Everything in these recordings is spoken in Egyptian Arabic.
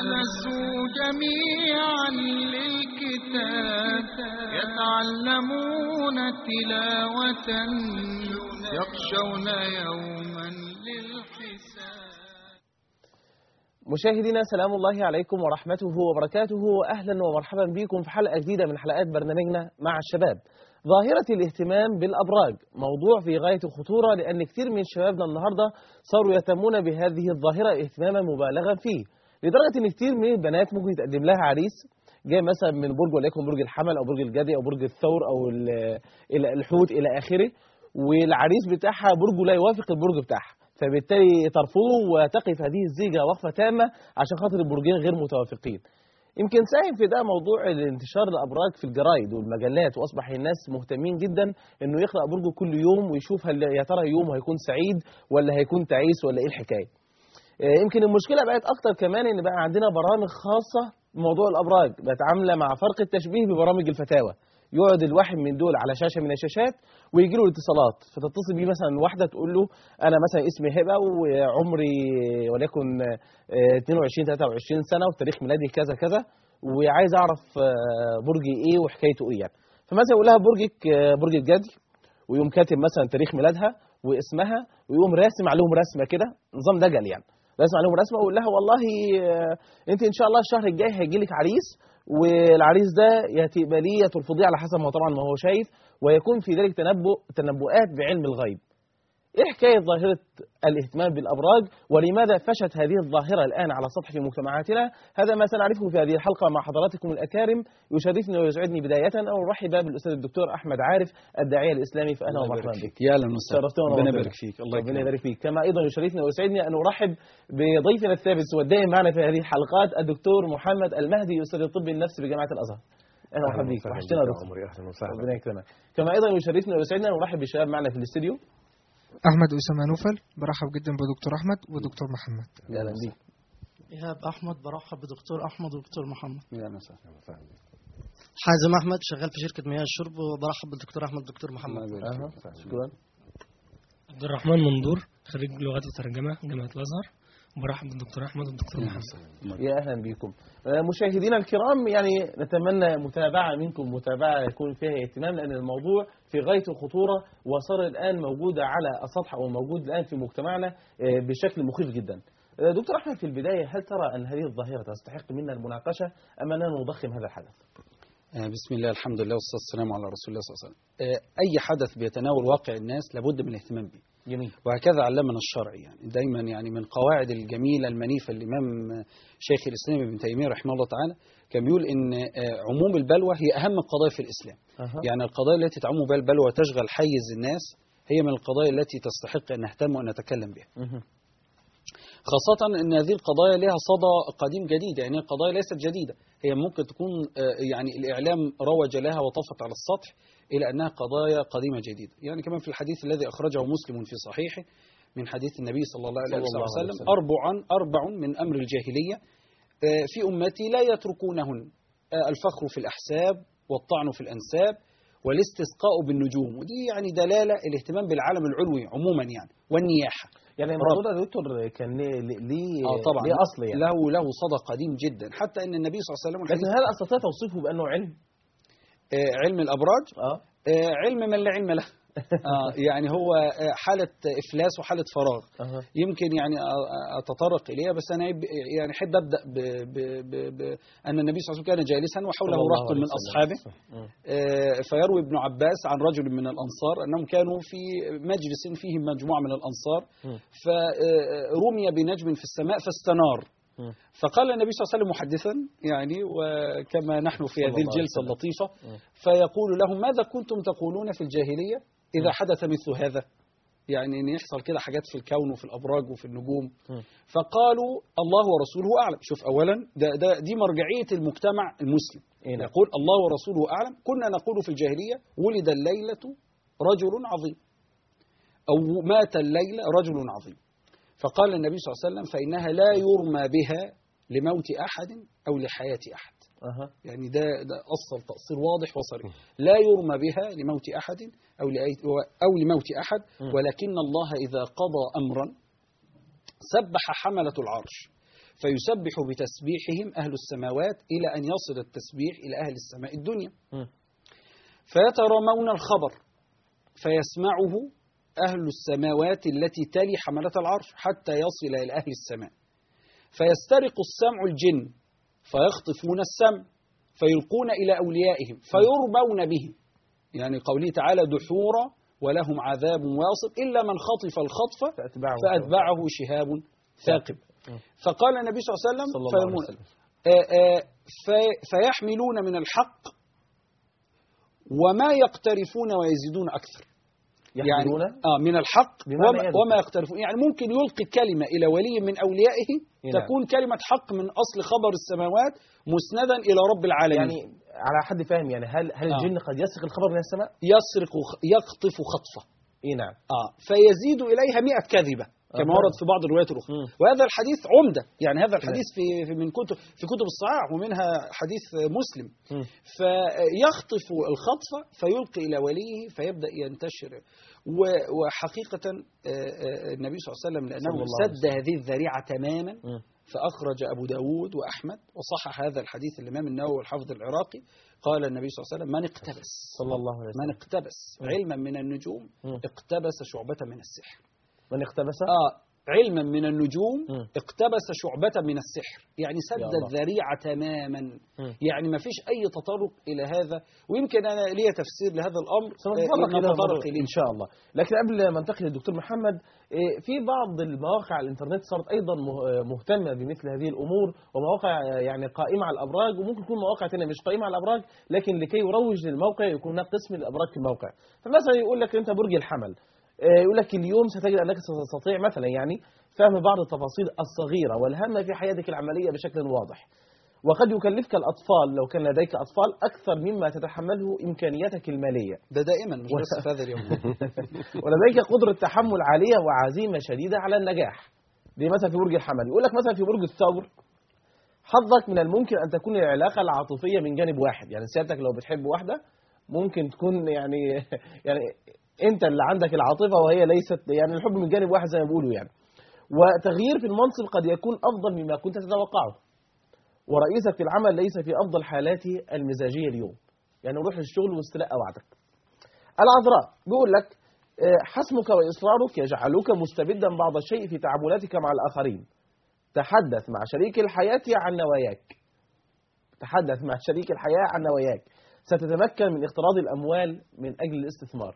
أخلصوا جميعا للكتاب يتعلمون تلاوة يخشون يوما للحساب مشاهدينا سلام الله عليكم ورحمته وبركاته أهلا ومرحبا بكم في حلقة جديدة من حلقات برنامجنا مع الشباب ظاهرة الاهتمام بالأبراج موضوع في غاية الخطورة لأن كثير من شبابنا النهاردة صاروا يهتمون بهذه الظاهرة اهتماما مبالغا فيه لدرجة أن كثير من البنات ممكن يتقدم لها عريس جاي مثلا من برج وليكن برج الحمل أو برج الجدي أو برج الثور أو ال- ال- الحوت إلى آخره والعريس بتاعها برجه لا يوافق البرج بتاعها فبالتالي ترفضه وتقف هذه الزيجة وقفة تامة عشان خاطر البرجين غير متوافقين يمكن ساهم في ده موضوع انتشار الابراج في الجرايد والمجلات واصبح الناس مهتمين جدا انه يقرا برجه كل يوم ويشوف هل يا ترى يومه هيكون سعيد ولا هيكون تعيس ولا ايه الحكايه آه، يمكن المشكله بقت اكتر كمان ان بقى عندنا برامج خاصه بموضوع الابراج بقت عامله مع فرق التشبيه ببرامج الفتاوى يقعد الواحد من دول على شاشه من الشاشات ويجي له الاتصالات فتتصل بيه مثلا واحده تقول له انا مثلا اسمي هبه وعمري وليكن آه، 22 23 سنه وتاريخ ميلادي كذا كذا وعايز اعرف آه، برجي ايه وحكايته ايه يعني فمثلا يقول لها برجك آه، برج الجدي ويقوم كاتب مثلا تاريخ ميلادها واسمها ويقوم راسم عليهم رسمه كده نظام دجل يعني راسم عليهم رسمه ويقول لها والله آه، انت ان شاء الله الشهر الجاي هيجي لك عريس والعريس ده يا تقبليه يا ترفضيه على حسب ما هو طبعا ما هو شايف ويكون في ذلك تنبؤ تنبؤات بعلم الغيب ايه حكايه ظاهره الاهتمام بالابراج ولماذا فشت هذه الظاهره الان على سطح في مجتمعاتنا هذا ما سنعرفه في هذه الحلقه مع حضراتكم الاكارم يشرفني ويسعدني بدايه ان ارحب بالاستاذ الدكتور احمد عارف الداعيه الاسلامي فاهلا الله ومرحبا يبارك بك فيك يا اهلا وسهلا شرفتنا ربنا ونورتنا. يبارك فيك الله ربنا يكرمك يبارك فيك كما ايضا يشرفني ويسعدني ان ارحب بضيفنا الثابت والدائم معنا في هذه الحلقات الدكتور محمد المهدي استاذ الطب النفسي بجامعه الازهر اهلا ومرحبا بك وحشتنا يا دكتور اهلا وسهلا ربنا يكرمك كما ايضا يشرفني ويسعدنا ان ارحب بالشباب معنا في الاستديو احمد اسامه نوفل برحب جدا بدكتور احمد ودكتور محمد اهلا بيك إيهاب أحمد برحب بدكتور أحمد ودكتور محمد يا اهلا وسهلا حازم أحمد شغال في شركة مياه الشرب وبرحب بالدكتور أحمد والدكتور الله محمد يبارك أها. فيك. شكرا عبد الرحمن منظور خريج لغات وترجمة جامعة الأزهر وبرحب بالدكتور أحمد والدكتور محمد يا اهلا بكم آه، مشاهدينا الكرام يعني نتمنى متابعه منكم متابعه يكون فيها اهتمام لان الموضوع في غايه الخطوره وصار الان موجوده على السطح او موجود الان في مجتمعنا آه، بشكل مخيف جدا. آه، دكتور احمد في البدايه هل ترى ان هذه الظاهره تستحق منا المناقشه ام اننا نضخم هذا الحدث؟ آه، بسم الله الحمد لله والصلاه والسلام على رسول الله صلى الله عليه وسلم آه، اي حدث بيتناول واقع الناس لابد من الاهتمام به جميل وهكذا علمنا الشرع يعني دايما يعني من قواعد الجميله المنيفه الامام آه، شيخ الاسلام ابن تيميه رحمه الله تعالى كان بيقول ان آه، عموم البلوى هي اهم القضايا في الاسلام أها. يعني القضايا التي تعم بها البلوى وتشغل حيز الناس هي من القضايا التي تستحق ان نهتم وان نتكلم بها مهم. خاصة أن هذه القضايا لها صدى قديم جديد يعني القضايا ليست جديدة هي ممكن تكون آه، يعني الإعلام روج لها وطفت على السطح إلى أنها قضايا قديمة جديدة يعني كمان في الحديث الذي أخرجه مسلم في صحيحه من حديث النبي صلى الله عليه صلى الله عليه وسلم وسلم. أربع أربع من أمر الجاهلية آه، في أمتي لا يتركونهن آه، الفخر في الأحساب والطعن في الأنساب والاستسقاء بالنجوم ودي يعني دلالة الاهتمام بالعالم العلوي عموما يعني والنياحة يعني الموضوع ده يا دكتور كان ليه ليه اه طبعا ليه اصل يعني له له صدى قديم جدا حتى ان النبي صلى الله عليه وسلم لكن الحديث- هل استطيع توصيفه بانه علم؟ آه علم الابراج اه آه علم من لا علم له آه يعني هو آه حاله افلاس وحاله فراغ أها. يمكن يعني آه، اتطرق اليها بس انا يب- يعني احب ابدا ب ب ب ب ان النبي صلى الله عليه وسلم كان جالسا وحوله صلى الله رهط عليه من وسلم. اصحابه مم. آه، فيروي ابن عباس عن رجل من الأنصار أنهم كانوا في مجلس فيه مجموعة من الأنصار مم. فرمي بنجم في السماء فاستنار مم. فقال النبي صلى الله عليه وسلم محدثا يعني وكما نحن في صلى هذه الله عليه الجلسة وسلم. اللطيفة مم. فيقول لهم ماذا كنتم تقولون في الجاهلية إذا حدث مثل هذا يعني ان يحصل كده حاجات في الكون وفي الابراج وفي النجوم مم. فقالوا الله ورسوله اعلم شوف اولا ده, ده دي مرجعيه المجتمع المسلم إيه نعم. يقول الله ورسوله اعلم كنا نقول في الجاهليه ولد الليله رجل عظيم او مات الليله رجل عظيم فقال النبي صلى الله عليه وسلم فانها لا يرمى بها لموت احد او لحياه احد أها. يعني ده ده اصل تاصيل واضح وصريح لا يرمى بها لموت احد او لأي او لموت احد م. ولكن الله اذا قضى امرا سبح حمله العرش فيسبح بتسبيحهم أهل السماوات إلى أن يصل التسبيح إلى أهل السماء الدنيا مم. فيترمون الخبر فيسمعه أهل السماوات التي تلي حملة العرش حتى يصل إلى أهل السماء فيسترق السمع الجن فيخطفون السمع فيلقون إلى أوليائهم فيرمون بهم يعني قوله تعالى دحورا ولهم عذاب واصب إلا من خطف الخطفة فأتبعه فأتبعه شهاب ثاقب فقال النبي صلى الله عليه وسلم صلى الله عليه فيرمون- وسلم. آه، آه، في- فيحملون من الحق وما يقترفون ويزيدون أكثر يحملون يعني آه من الحق بمعنى وما, إيه؟ وما يقترفون يعني ممكن يلقي كلمة إلى ولي من أوليائه نعم. تكون كلمة حق من أصل خبر السماوات مسندا إلى رب العالمين يعني على حد فاهم يعني هل هل آه. الجن قد يسرق الخبر من السماء؟ يسرق يقطف خطفة اي نعم آه فيزيد إليها مئة كذبة كما آه. ورد في بعض الروايات الأخرى مم. وهذا الحديث عمدة يعني هذا الحديث في في- من كتب في كتب الصحاح ومنها حديث مسلم مم. فيخطف الخطفة فيلقي إلى وليه فيبدأ ينتشر و- وحقيقة آه، آه، النبي صلى الله عليه وسلم لأنه صلى الله عليه سد هذه الذريعة تماما مم. فأخرج أبو داود وأحمد وصحح هذا الحديث الإمام النووي والحافظ العراقي قال النبي صلى الله عليه وسلم من اقتبس صلى الله عليه وسلم من اقتبس علما من النجوم مم. اقتبس شعبة من السحر من اقتبس آه علما من النجوم مم. اقتبس شعبة من السحر يعني يا سد الله. الذريعة تماما مم. يعني ما فيش أي تطرق إلى هذا ويمكن أنا لي تفسير لهذا الأمر سنتطرق آه، إلى نتطرق الموضوع إليه ان شاء الله لكن قبل ما انتقل للدكتور محمد إيه، في بعض المواقع على الانترنت صارت ايضا مه- مهتمه بمثل هذه الامور ومواقع آه، يعني قائمه على الابراج وممكن تكون مواقع ثانيه مش قائمه على الابراج لكن لكي يروج للموقع يكون هناك قسم الابراج في الموقع فمثلا يقول لك انت برج الحمل آه، يقول لك اليوم ستجد انك ستستطيع مثلا يعني فهم بعض التفاصيل الصغيره والهامه في حياتك العمليه بشكل واضح وقد يكلفك الاطفال لو كان لديك اطفال اكثر مما تتحمله امكانياتك الماليه ده دائما مش بس في هذا اليوم ولديك قدرة تحمل عالية وعزيمة شديدة على النجاح دي مثلا في برج الحمل يقول لك مثلا في برج الثور حظك من الممكن أن تكون العلاقة العاطفية من جانب واحد يعني سيادتك لو بتحب واحدة ممكن تكون يعني يعني أنت اللي عندك العاطفة وهي ليست يعني الحب من جانب واحد زي ما بيقولوا يعني وتغيير في المنصب قد يكون أفضل مما كنت تتوقعه ورئيسك في العمل ليس في أفضل حالاته المزاجية اليوم يعني روح الشغل واستلقى وعدك العذراء بيقول لك آه، حسمك وإصرارك يجعلك مستبدا بعض الشيء في تعاملاتك مع الآخرين تحدث مع شريك الحياة عن نواياك تحدث مع شريك الحياة عن نواياك ستتمكن من اقتراض الأموال من أجل الاستثمار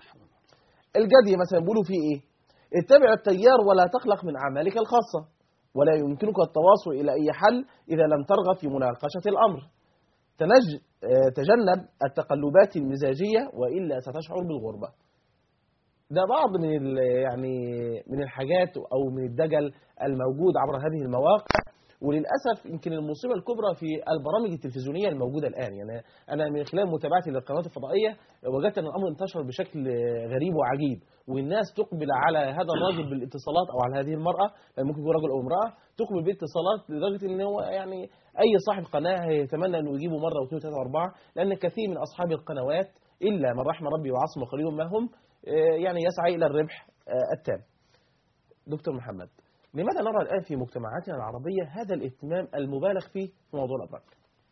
الجدي مثلا بيقولوا فيه إيه اتبع التيار ولا تقلق من أعمالك الخاصة ولا يمكنك التواصل إلى أي حل إذا لم ترغب في مناقشة الأمر تنج... آه، تجنب التقلبات المزاجية وإلا ستشعر بالغربة ده بعض من ال- يعني من الحاجات أو من الدجل الموجود عبر هذه المواقع وللأسف يمكن المصيبة الكبرى في البرامج التلفزيونية الموجودة الآن يعني أنا من خلال متابعتي للقنوات الفضائية وجدت أن الأمر انتشر بشكل غريب وعجيب والناس تقبل على هذا الرجل بالاتصالات أو على هذه المرأة لأن ممكن يكون رجل أو امرأة تقبل بالاتصالات لدرجة أن هو يعني أي صاحب قناة يتمنى أنه يجيبه مرة واثنين وثلاثة وأربعة لأن كثير من أصحاب القنوات إلا من رحم ربي وعصم قليل ما هم آه، يعني يسعى إلى الربح آه، التام دكتور محمد لماذا نرى الآن في مجتمعاتنا العربية هذا الاهتمام المبالغ فيه في موضوع الأبراج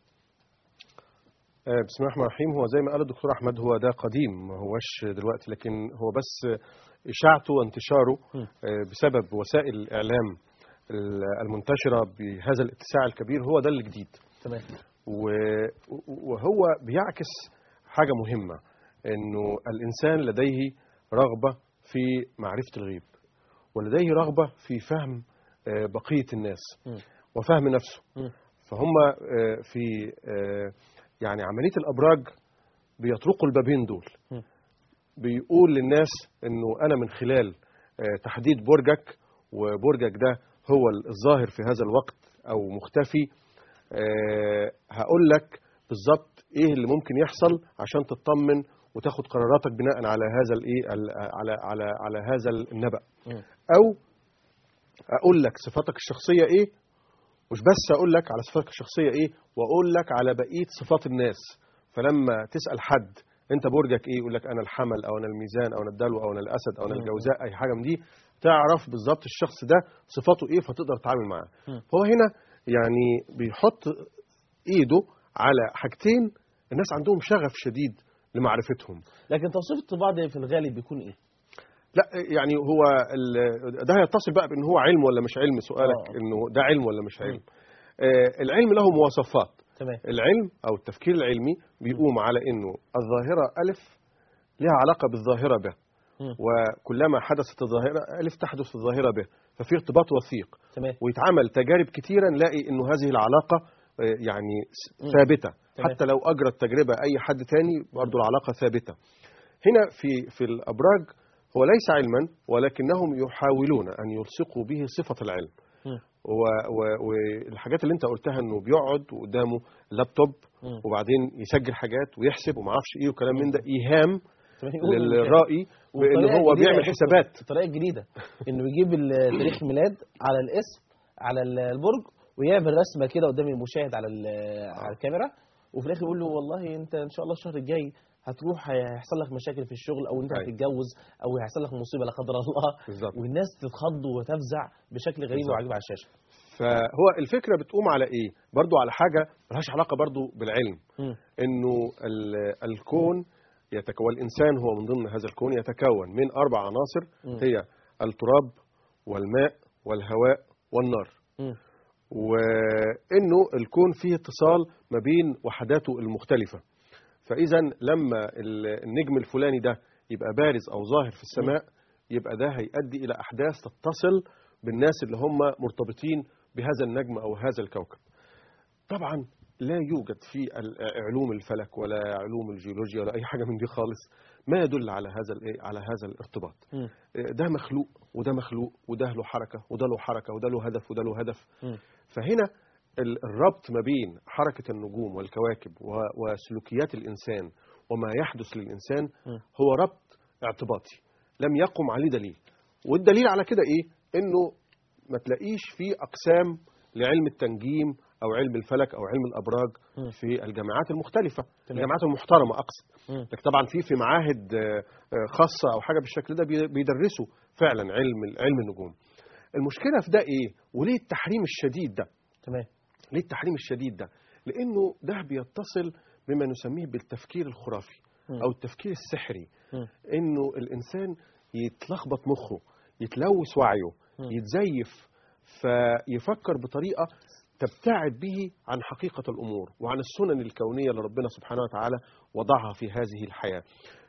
آه، بسم الله الرحمن الرحيم هو زي ما قال الدكتور احمد هو ده قديم ما هوش دلوقتي لكن هو بس اشاعته وانتشاره آه، بسبب وسائل الاعلام ال- المنتشره بهذا الاتساع الكبير هو ده الجديد تمام و- وهو بيعكس حاجه مهمه انه الانسان لديه رغبه في معرفه الغيب ولديه رغبه في فهم آه، بقيه الناس مم. وفهم نفسه مم. فهم آه، في آه، يعني عمليه الابراج بيطرقوا البابين دول مم. بيقول للناس انه انا من خلال آه، تحديد برجك وبرجك ده هو الظاهر في هذا الوقت او مختفي آه، هقول لك بالظبط ايه اللي ممكن يحصل عشان تطمن وتاخد قراراتك بناء على هذا الايه ال- على على على هذا النبأ مم. او اقول لك صفاتك الشخصيه ايه مش بس اقول لك على صفاتك الشخصيه ايه واقول لك على بقيه صفات الناس فلما تسال حد انت برجك ايه يقول لك انا الحمل او انا الميزان او انا الدلو او انا الاسد او انا الجوزاء اي حاجه من دي تعرف بالظبط الشخص ده صفاته ايه فتقدر تتعامل معاه مم. فهو هنا يعني بيحط ايده على حاجتين الناس عندهم شغف شديد لمعرفتهم لكن توصيف الطباع ده في الغالب بيكون ايه لا يعني هو ال- ده هيتصل بقى بان هو علم ولا مش علم سؤالك آه. انه ده علم ولا مش علم آه العلم له مواصفات تمام العلم او التفكير العلمي بيقوم على انه الظاهره الف لها علاقه بالظاهره ب مم. وكلما حدثت الظاهره الف تحدث الظاهره ب ففي ارتباط وثيق تمام ويتعمل تجارب كتيره نلاقي انه هذه العلاقه آه، يعني س- مم. ثابته تمام. حتى لو اجرى التجربه اي حد تاني برضه العلاقه ثابته هنا في في الابراج هو ليس علما ولكنهم يحاولون ان يلصقوا به صفه العلم مم. و- و- والحاجات اللي انت قلتها انه بيقعد قدامه لابتوب مم. وبعدين يسجل حاجات ويحسب وما اعرفش ايه وكلام من ده ايهام تمام. يقول إن كان- للرائي بان والطريقة هو الجديدة بيعمل يا دكتور، حسابات الطريقه الجديده انه يجيب ال- تاريخ ميلاد على الاسم على ال- البرج ويعمل رسمه كده قدام المشاهد على ال- على الكاميرا وفي الاخر يقول له والله انت ان شاء الله الشهر الجاي هتروح هيحصل لك مشاكل في الشغل او انت أيوة. هتتجوز او هيحصل لك مصيبه لا قدر الله بالظبط والناس تتخض وتفزع بشكل غريب بالظبط. وعجيب على الشاشه فهو الفكره بتقوم على ايه برضو على حاجه ملهاش علاقه برضو بالعلم مم. انه ال- الكون يتكون والانسان هو من ضمن هذا الكون يتكون من اربع عناصر مم. هي التراب والماء والهواء والنار مم. وانه الكون فيه اتصال ما بين وحداته المختلفه فاذا لما ال- النجم الفلاني ده يبقى بارز او ظاهر في السماء يبقى ده هيؤدي الى احداث تتصل بالناس اللي هم مرتبطين بهذا النجم او هذا الكوكب طبعا لا يوجد في ال- علوم الفلك ولا علوم الجيولوجيا ولا اي حاجه من دي خالص ما يدل على هذا الإيه؟ على هذا الارتباط مم. ده مخلوق وده مخلوق وده له حركه وده له حركه وده له هدف وده له هدف مم. فهنا ال- الربط ما بين حركه النجوم والكواكب و- وسلوكيات الانسان وما يحدث للانسان مم. هو ربط اعتباطي لم يقم عليه دليل والدليل على كده ايه انه ما تلاقيش في اقسام لعلم التنجيم او علم الفلك او علم الابراج مم. في الجامعات المختلفه تمام. الجامعات المحترمه اقصد مم. لكن طبعا في في معاهد آه، آه، خاصه او حاجه بالشكل ده بي- بيدرسوا فعلا علم علم النجوم المشكله في ده ايه وليه التحريم الشديد ده تمام ليه التحريم الشديد ده لانه ده بيتصل بما نسميه بالتفكير الخرافي مم. او التفكير السحري مم. انه الانسان يتلخبط مخه يتلوث وعيه مم. يتزيف فيفكر بطريقه تبتعد به عن حقيقه الامور وعن السنن الكونيه اللي ربنا سبحانه وتعالى وضعها في هذه الحياه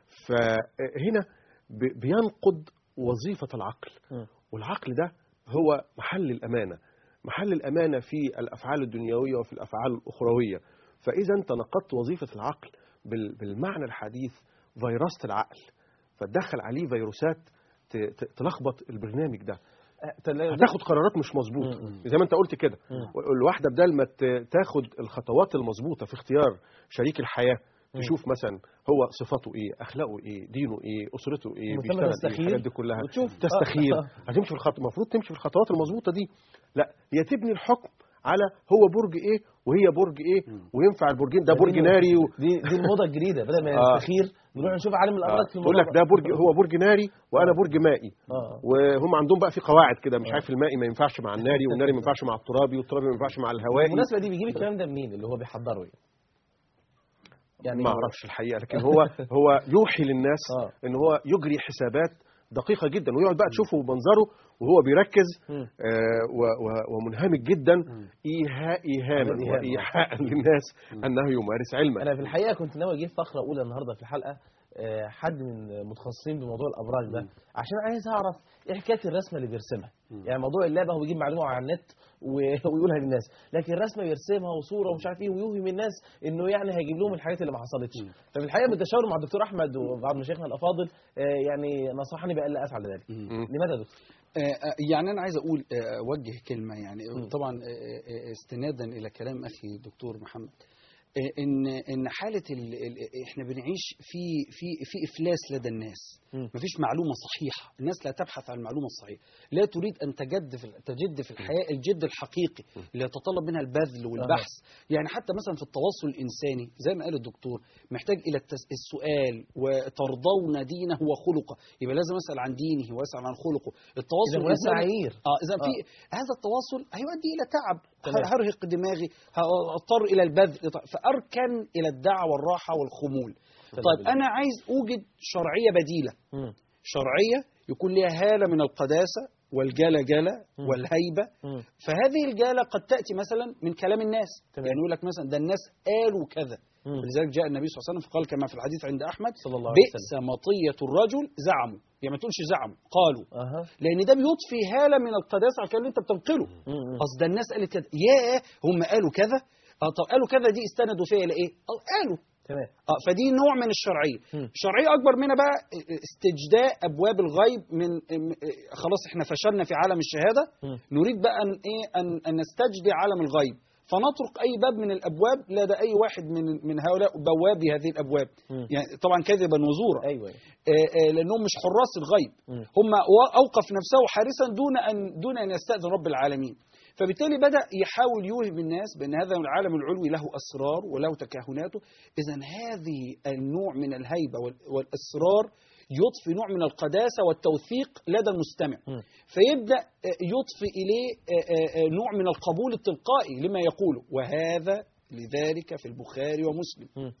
فهنا ب- بينقض وظيفه العقل مم. والعقل ده هو محل الامانه محل الامانه في الافعال الدنيويه وفي الافعال الاخرويه فاذا انت نقضت وظيفه العقل بال- بالمعنى الحديث فيروسة العقل فتدخل عليه فيروسات ت- ت- تلخبط البرنامج ده أه، تلا- هتاخد قرارات مش مظبوطه مم. زي ما انت قلت كده مم. الواحده بدل ما ت- تاخد الخطوات المظبوطه في اختيار شريك الحياه تشوف مثلا هو صفاته ايه اخلاقه ايه دينه ايه اسرته ايه وثم بيشتغل ايه تستخير الحاجات دي كلها وتشوف. تستخير آه. هتمشي في الخط المفروض تمشي في الخطوات المظبوطه دي لا هي تبني الحكم على هو برج ايه وهي برج ايه وينفع البرجين ده برج دي- ناري و... دي دي الموضه الجديده بدل ما آه. نستخير نروح نشوف عالم الابراج في تقول الموضوع لك ده برج هو برج ناري وانا برج مائي اه وهم عندهم بقى في قواعد كده مش عارف المائي ما ينفعش مع الناري والناري ما ينفعش مع الترابي والترابي ما ينفعش مع الهوائي بالمناسبه دي بيجيب الكلام ده منين اللي هو بيحضره يعني يعني ما اعرفش الحقيقه لكن هو هو يوحي للناس آه. ان هو يجري حسابات دقيقه جدا ويقعد بقى تشوفه منظره وهو بيركز مم. آه و- و- ومنهمك جدا إيهاء ايهاما إيهام. وايحاء للناس انه يمارس علما انا في الحقيقه كنت ناوي اجيب فقره اولى النهارده في الحلقه آه، حد من متخصصين بموضوع الابراج ده عشان عايز اعرف ايه حكايه الرسمه اللي بيرسمها يعني موضوع اللعبه هو بيجيب معلومه على النت و- ويقولها للناس لكن الرسمه يرسمها وصوره ومش عارف ايه ويوهم الناس انه يعني هيجيب لهم الحاجات اللي ما حصلتش ففي الحقيقه بالتشاور مع الدكتور احمد وبعض مشايخنا الافاضل آه، يعني نصحني بألا افعل ذلك لماذا يا دكتور؟ آه، آه، يعني انا عايز اقول آه، اوجه كلمه يعني طبعا آه، آه، استنادا الى كلام اخي الدكتور محمد ان ان حاله ال ال احنا بنعيش في في في افلاس لدى الناس مم. مفيش معلومه صحيحه الناس لا تبحث عن المعلومه الصحيحه لا تريد ان تجد في تجد في الحياه الجد الحقيقي اللي يتطلب منها البذل والبحث يعني حتى مثلا في التواصل الانساني زي ما قال الدكتور محتاج الى التس... السؤال وترضون دينه وخلقه يبقى لازم اسال عن دينه واسال عن خلقه التواصل إذا هناك الإنساني- معايير. اه اذا في هذا التواصل هيؤدي الى تعب تمام. هرهق دماغي هضطر الى البذل فاركن الى الدعوه والراحه والخمول طيب انا عايز اوجد شرعيه بديله مم. شرعيه يكون لها هاله من القداسه والجلجله والهيبه مم. فهذه الجاله قد تاتي مثلا من كلام الناس تمام. يعني يقول لك مثلا ده الناس قالوا كذا مم. ولذلك جاء النبي صلى الله عليه وسلم فقال كما في الحديث عند احمد صلى الله عليه بئس مطيه الرجل زعموا يعني ما تقولش زعموا قالوا اها لان ده بيضفي هاله من القداسه على الكلام اللي انت بتنقله مم. اصل ده الناس قالت كده ياه هم قالوا كذا اه طب قالوا كذا دي استندوا فيها الى ايه اه قالوا تمام اه فدي نوع من الشرعيه مم. الشرعيه اكبر منها بقى استجداء ابواب الغيب من ام- اه خلاص احنا فشلنا في عالم الشهاده مم. نريد بقى ان ايه ان, أن نستجدي عالم الغيب فنطرق اي باب من الابواب لدى اي واحد من من هؤلاء بوابي هذه الابواب مم. يعني طبعا كذبا وزورا ايوه أيوة. آه، آه، لانهم مش حراس الغيب مم. هم و- اوقف نفسه حارسا دون ان دون ان يستاذن رب العالمين فبالتالي بدا يحاول يوهم الناس بان هذا العالم العلوي له اسرار وله تكهناته اذا هذه النوع من الهيبه وال- والاسرار يضفي نوع من القداسه والتوثيق لدى المستمع مم. فيبدا آه، يضفي اليه آه، آه، آه، نوع من القبول التلقائي لما يقوله وهذا لذلك في البخاري ومسلم مم.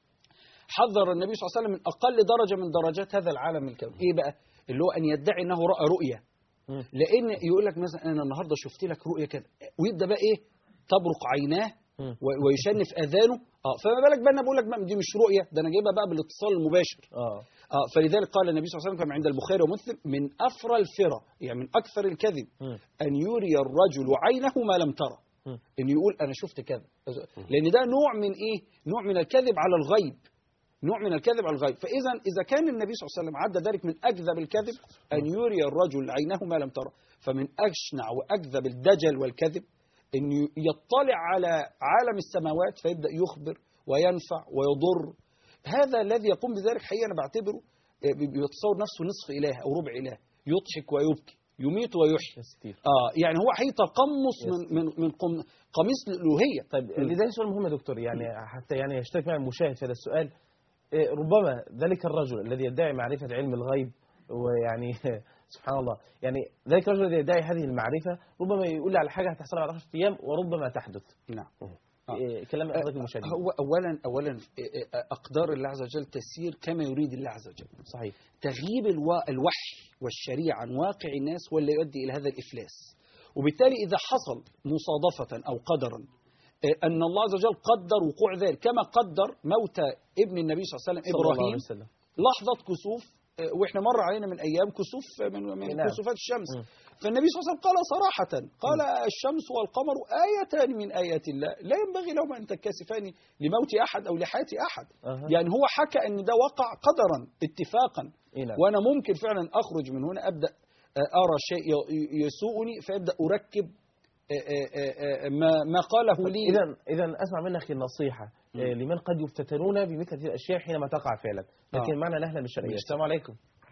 حذر النبي صلى الله عليه وسلم من اقل درجه من درجات هذا العالم الكوني ايه بقى اللي هو ان يدعي انه راى رؤيه مم. لان يقول لك مثلا انا النهارده شفت لك رؤيه كده ويبدا بقى ايه تبرق عيناه مم. و- ويشنف اذانه اه فما بالك بقى انا بقول لك بقى دي مش رؤيه ده انا جايبها بقى بالاتصال المباشر اه اه فلذلك قال النبي صلى الله عليه وسلم كما عند البخاري ومسلم من افرى الفرى يعني من اكثر الكذب مم. ان يري الرجل عينه ما لم ترى مم. ان يقول انا شفت كذا لان ده نوع من ايه نوع من الكذب على الغيب نوع من الكذب على الغيب فاذا اذا كان النبي صلى الله عليه وسلم عد ذلك من اكذب الكذب ان يري الرجل عينه ما لم ترى فمن اشنع واكذب الدجل والكذب ان يطلع على عالم السماوات فيبدا يخبر وينفع ويضر هذا الذي يقوم بذلك حقيقه انا بعتبره آه، بي- بيتصور نفسه نصف اله او ربع اله يضحك ويبكي يميت ويحيي ناس كتير اه يعني هو حقيقي تقمص من من من قم- قميص الالوهيه طيب لذلك سؤال مهم يا دكتور يعني حتى يعني يشترك معي المشاهد في هذا السؤال إيه، ربما ذلك الرجل الذي يدعي معرفة علم الغيب ويعني سبحان الله يعني ذلك الرجل الذي يدعي هذه المعرفة ربما يقول لي على حاجة هتحصل على 10 أيام وربما تحدث نعم آه. إيه، كلام حضرتك المشاهد هو اولا اولا آه، آه، اقدار الله عز وجل تسير كما يريد الله عز وجل صحيح تغييب الوا- الوحي والشريعه عن واقع الناس هو اللي يؤدي الى هذا الافلاس وبالتالي اذا حصل مصادفه او قدرا آه، ان الله عز وجل قدر وقوع ذلك كما قدر موت ابن النبي صلى الله عليه وسلم صلى الله عليه ابراهيم وسلم لحظه كسوف آه، واحنا مر علينا من ايام كسوف من, من نعم. كسوفات الشمس م. فالنبي صلى الله عليه وسلم قال صراحه قال الشمس والقمر ايتان من ايات الله لا ينبغي لهما ان تنكسفان لموت احد او لحياه احد أها. يعني هو حكى ان ده وقع قدرا اتفاقا إيه نعم. وانا ممكن فعلا اخرج من هنا ابدا آه، ارى شيء ي- يسوءني فابدا اركب آه، آه، آه، آه، ما ما قاله لي إذا إذا أسمع منك النصيحة إيه، لمن قد يفتتنون بمثل هذه الأشياء حينما تقع فعلا لكن آه. معنا نهلا بالشرعية السلام عليكم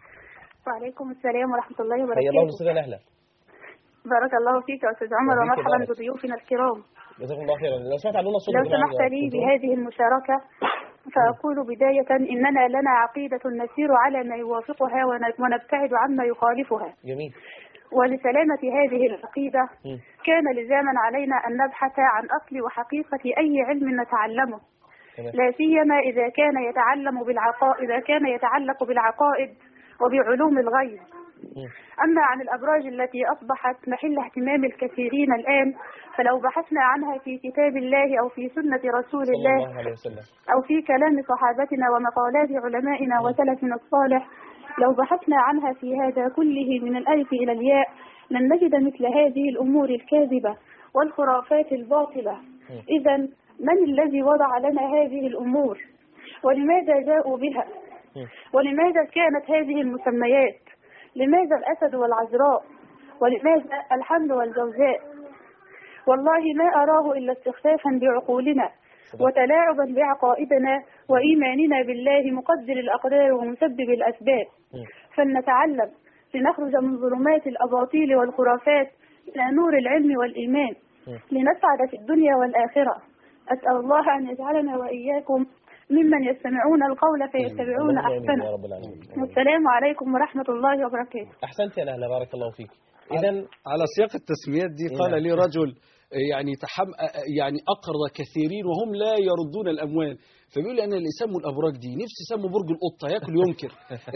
وعليكم السلام ورحمة الله حيا الله وبركاته ونسأل نهلا بارك الله فيك يا أستاذ عمر وفيك ومرحبا بارك. بضيوفنا الكرام جزاكم الله خيرا لو سمعت عنونا صوت لو يا جماعة سمحت لي الكنترول. بهذه المشاركة فأقول بداية إننا لنا عقيدة نسير على ما يوافقها ون- ونبتعد عما يخالفها جميل ولسلامة هذه العقيدة مم. كان لزاما علينا أن نبحث عن أصل وحقيقة أي علم نتعلمه تمام. لا سيما إذا كان يتعلم بالعقائد إذا كان يتعلق بالعقائد وبعلوم الغيب مم. أما عن الأبراج التي أصبحت محل اهتمام الكثيرين الآن فلو بحثنا عنها في كتاب الله أو في سنة رسول صلى الله الله عليه وسلم أو في كلام صحابتنا ومقالات علمائنا وسلفنا الصالح لو بحثنا عنها في هذا كله من الألف إلى الياء لن نجد مثل هذه الأمور الكاذبة والخرافات الباطلة إذا من الذي وضع لنا هذه الأمور ولماذا جاءوا بها مم. ولماذا كانت هذه المسميات لماذا الأسد والعذراء ولماذا الحمل والجوزاء والله ما أراه إلا استخفافا بعقولنا وتلاعبا بعقائدنا وإيماننا بالله مقدر الأقدار ومسبب الأسباب فلنتعلم لنخرج من ظلمات الأباطيل والخرافات إلى نور العلم والإيمان لنسعد في الدنيا والآخرة أسأل الله أن يجعلنا وإياكم ممن يستمعون القول فيتبعون اللهم آمين يا أحسنه رب العالمين والسلام عليكم ورحمة الله وبركاته احسنت يا نهله بارك الله فيك اذا على سياق التسميات دي نعم. قال لي رجل يعني تحم يعني اقرض كثيرين وهم لا يردون الاموال فبيقول لي انا اللي يسموا الابراج دي نفسي يسموا برج القطه ياكل وينكر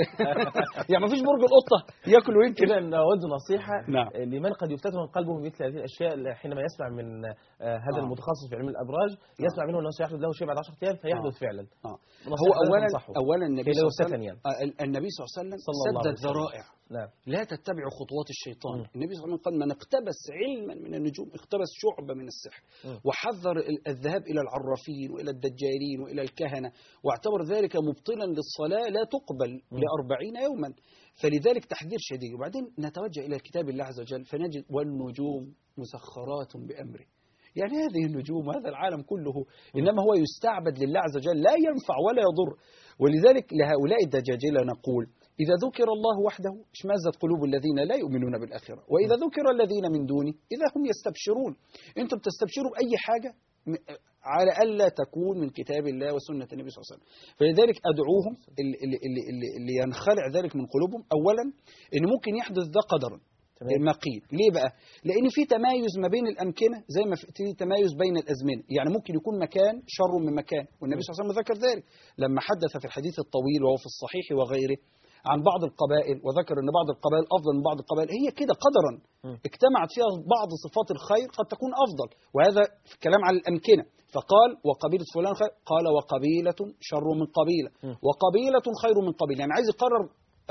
يعني ما فيش برج القطه ياكل وينكر اذا نود نصيحه نعم. لمن قد يفتتن قلبه بمثل هذه الاشياء حينما يسمع من آه، هذا آه. المتخصص في علم الابراج يسمع منه انه سيحدث له شيء بعد 10 ايام فيحدث فعلا آه. نصيحة هو لا اولا تنصحه. اولا النبي كي لا صلى الله عليه يفتتن وسلم يعني. آه، النبي صلى الله عليه وسلم صلى الله عليه سد وسلم. الذرائع نعم لا تتبعوا خطوات الشيطان مم. النبي صلى الله عليه وسلم قال من اقتبس علما من النجوم اقتبس شعبة من السحر مم. وحذر ال- الذهاب إلى العرافين وإلى الدجالين وإلى الكهنة واعتبر ذلك مبطلا للصلاة لا تقبل مم. لأربعين يوما فلذلك تحذير شديد وبعدين نتوجه إلى كتاب الله عز وجل فنجد والنجوم مسخرات بأمره يعني هذه النجوم وهذا العالم كله إنما هو يستعبد لله عز وجل لا ينفع ولا يضر ولذلك لهؤلاء الدجاجلة نقول إذا ذكر الله وحده اشمازت قلوب الذين لا يؤمنون بالآخرة وإذا ذكر الذين من دونه إذا هم يستبشرون أنتم تستبشروا بأي حاجة م- على ألا تكون من كتاب الله وسنة النبي صلى الله عليه وسلم فلذلك أدعوهم اللي, اللي, اللي, اللي ينخلع ذلك من قلوبهم أولا إن ممكن يحدث ده قدرا تمام. ما قيل ليه بقى لان في تمايز ما بين الامكنه زي ما في تمايز بين الازمنه يعني ممكن يكون مكان شر من مكان والنبي صلى الله عليه وسلم ذكر ذلك لما حدث في الحديث الطويل وهو في الصحيح وغيره عن بعض القبائل وذكر ان بعض القبائل افضل من بعض القبائل هي كده قدرا م. اجتمعت فيها بعض صفات الخير قد تكون افضل وهذا في الكلام على الامكنه فقال وقبيله فلان خير قال وقبيله شر من قبيله م. وقبيله خير من قبيله يعني عايز يقرر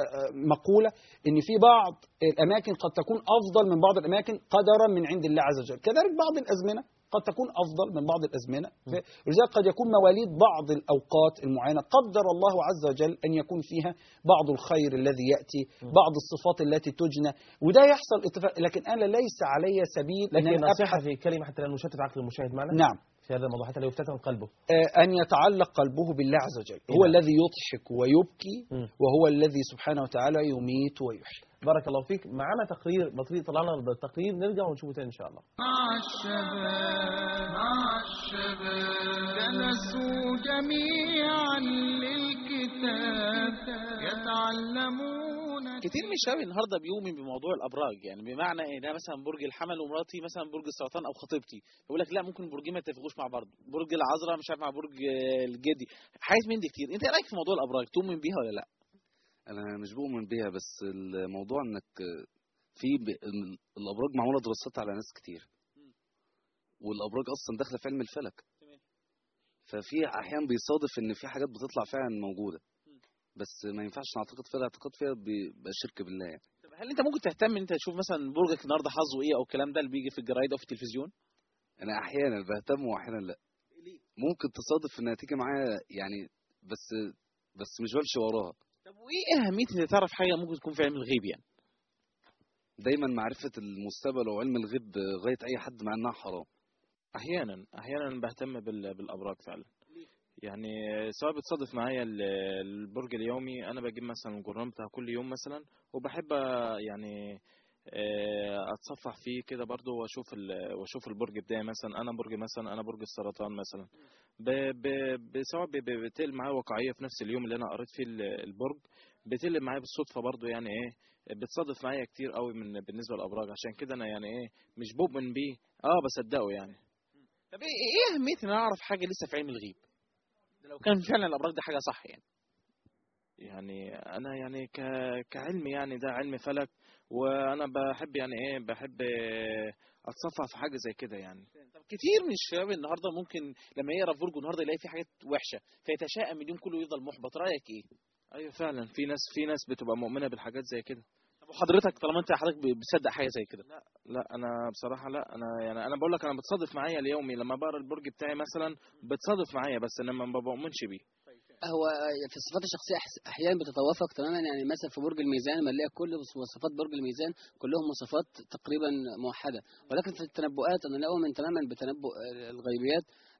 مقولة إن في بعض الأماكن قد تكون أفضل من بعض الأماكن قدرا من عند الله عز وجل كذلك بعض الأزمنة قد تكون أفضل من بعض الأزمنة ف- ولذلك قد يكون مواليد بعض الأوقات المعينة قدر الله عز وجل أن يكون فيها بعض الخير الذي يأتي بعض الصفات التي تجنى وده يحصل اتفاق لكن أنا ليس علي سبيل أن لكن أنا نصيحه أبحث في كلمه حتى لا نشتت عقل المشاهد معنا نعم في هذا الموضوع حتى لا يفتتن قلبه آه، أن يتعلق قلبه بالله عز وجل هو نعم. الذي يضحك ويبكي مم. وهو الذي سبحانه وتعالى يميت ويحيي بارك الله فيك معنا تقرير بطريق طلعنا بالتقرير نرجع ونشوفه تاني ان شاء الله مع الشباب مع الشباب جلسوا جميعا للكتاب يتعلمون كتير من الشباب النهارده بيؤمن بموضوع الابراج يعني بمعنى ان انا مثلا برج الحمل ومراتي مثلا برج السرطان او خطيبتي يقول لك لا ممكن البرجين ما يتفقوش مع بعض برج العذراء مش عارف مع برج آه، الجدي حاجات من دي كتير انت ايه رايك في موضوع الابراج تؤمن بيها ولا لا انا مش بؤمن بيها بس الموضوع انك في ب... الابراج معموله دراسات على ناس كتير والابراج اصلا داخله في علم الفلك ففي احيان بيصادف ان في حاجات بتطلع فعلا موجوده بس ما ينفعش نعتقد فيها الاعتقاد فيها بيبقى شرك بالله يعني طب هل انت ممكن تهتم ان انت تشوف مثلا برجك النهارده حظه ايه او الكلام ده اللي بيجي في الجرايد او في التلفزيون انا احيانا بهتم واحيانا لا ممكن تصادف انها تيجي معايا يعني بس بس مش بمشي وراها طب وايه اهميه ان تعرف حاجه ممكن تكون في علم الغيب يعني دايما معرفه المستقبل وعلم الغيب غايه اي حد مع انها حرام احيانا احيانا بهتم بال- بالابراج فعلا يعني سواء بتصادف معايا ال- البرج اليومي انا بجيب مثلا الجورنال بتاع كل يوم مثلا وبحب يعني آه، اتصفح فيه كده برضو واشوف ال- واشوف البرج بتاعي مثلا انا برج مثلا انا برج السرطان مثلا ب- ب- ب- سواء ب- ب- بتقل معايا واقعيه في نفس اليوم اللي انا قريت فيه ال- البرج بتقل معايا بالصدفه برضو يعني ايه بتصادف معايا كتير قوي من بالنسبه للابراج عشان كده انا يعني ايه مش بؤمن بيه اه بصدقه يعني طب ايه ايه اهميه ان انا اعرف حاجه لسه في علم الغيب ده لو كان فعلا الابراج ده حاجه صح يعني يعني انا يعني ك... كعلم يعني ده علم فلك وانا بحب يعني ايه بحب آه، اتصفح في حاجه زي كده يعني طب كتير من الشباب النهارده ممكن لما يقرا في برجه النهارده يلاقي فيه حاجات وحشه فيتشائم اليوم كله يفضل محبط رايك ايه ايوه فعلا في ناس في ناس بتبقى مؤمنه بالحاجات زي كده طب وحضرتك طالما انت حضرتك بتصدق حاجه زي كده لا لا انا بصراحه لا انا يعني انا بقول لك انا بتصادف معايا اليومي لما بقرا البرج بتاعي مثلا بتصادف معايا بس انا ما بؤمنش بيه هو في الصفات الشخصية أحس- أحيانا بتتوافق تماما يعني مثلا في برج الميزان لما نلاقي كل وصفات برج الميزان كلهم مواصفات تقريبا موحدة ولكن في التنبؤات أنا لا أؤمن تماما بتنبؤ الغيبيات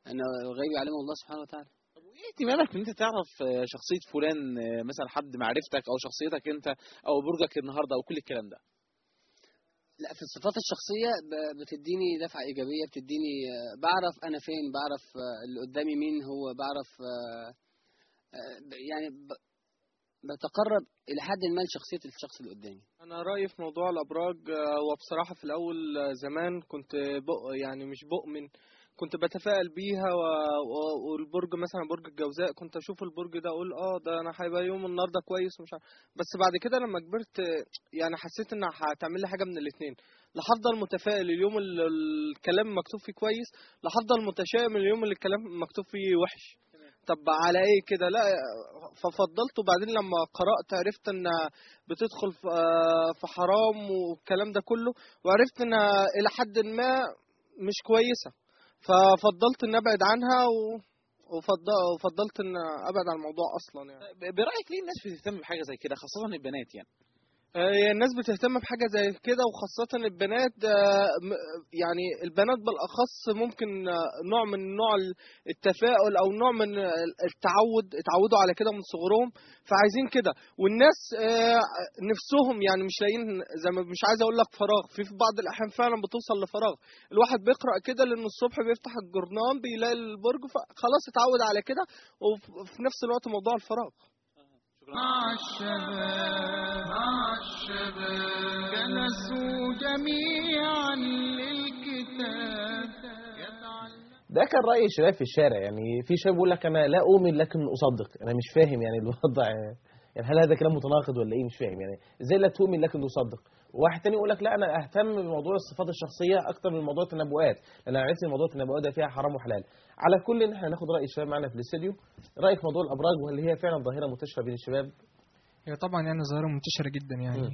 ان الغيب يعلمه الله سبحانه وتعالى ايه اهتمامك ان انت تعرف آه، شخصيه فلان آه، مثلا حد معرفتك او شخصيتك انت او برجك النهارده او كل الكلام ده لا في الصفات الشخصية ب- بتديني دفعة إيجابية بتديني آه، بعرف أنا فين بعرف آه، اللي قدامي مين هو بعرف آه، آه، ب- يعني ب- بتقرب إلى حد ما لشخصية الشخص اللي قدامي انا رايي في موضوع الابراج آه، هو بصراحه في الاول آه، زمان كنت بق يعني مش بؤمن كنت بتفائل بيها و... و... والبرج مثلا برج الجوزاء كنت اشوف البرج ده اقول اه ده انا هيبقى يوم النهارده كويس ومش عارف بس بعد كده لما كبرت آه، يعني حسيت ان هتعمل لي حاجه من الاثنين لا هفضل متفائل اليوم اللي الكلام مكتوب فيه كويس لا هفضل متشائم اليوم اللي الكلام مكتوب فيه وحش طب على ايه كده لا ففضلت وبعدين لما قرأت عرفت ان بتدخل في آه، في حرام والكلام ده كله وعرفت ان الى حد ما مش كويسة ففضلت ان ابعد عنها و وفض- وفضلت ان ابعد عن الموضوع اصلا يعني ب- برايك ليه الناس بتهتم بحاجه زي كده خاصه البنات يعني آه، الناس بتهتم بحاجة زي كده وخاصة البنات آه، م- يعني البنات بالأخص ممكن آه، نوع من نوع ال- التفاؤل أو نوع من ال- التعود اتعودوا على كده من صغرهم فعايزين كده والناس آه، نفسهم يعني مش لاقيين زي ما مش عايز أقول لك فراغ في في بعض الأحيان فعلا بتوصل لفراغ الواحد بيقرأ كده لأنه الصبح بيفتح الجورنال بيلاقي البرج فخلاص اتعود على كده وفي نفس الوقت موضوع الفراغ مع الشباب مع الشباب جلسوا جميعا للكتاب ده كان رأي الشباب في الشارع يعني في شباب بيقول لك أنا لا أؤمن لكن أصدق أنا مش فاهم يعني الوضع يعني هل هذا كلام متناقض ولا إيه مش فاهم يعني إزاي لا تؤمن لكن تصدق واحد تاني يقول لك لا أنا أهتم بموضوع الصفات الشخصية أكتر من موضوع التنبؤات لأن أنا عرفت إن موضوع التنبؤات ده فيها حرام وحلال على كل إن إحنا ناخد رأي الشباب معنا في الاستديو رأيك في موضوع الأبراج وهل هي فعلا ظاهرة منتشرة بين الشباب هي طبعا يعني ظاهرة منتشرة جدا يعني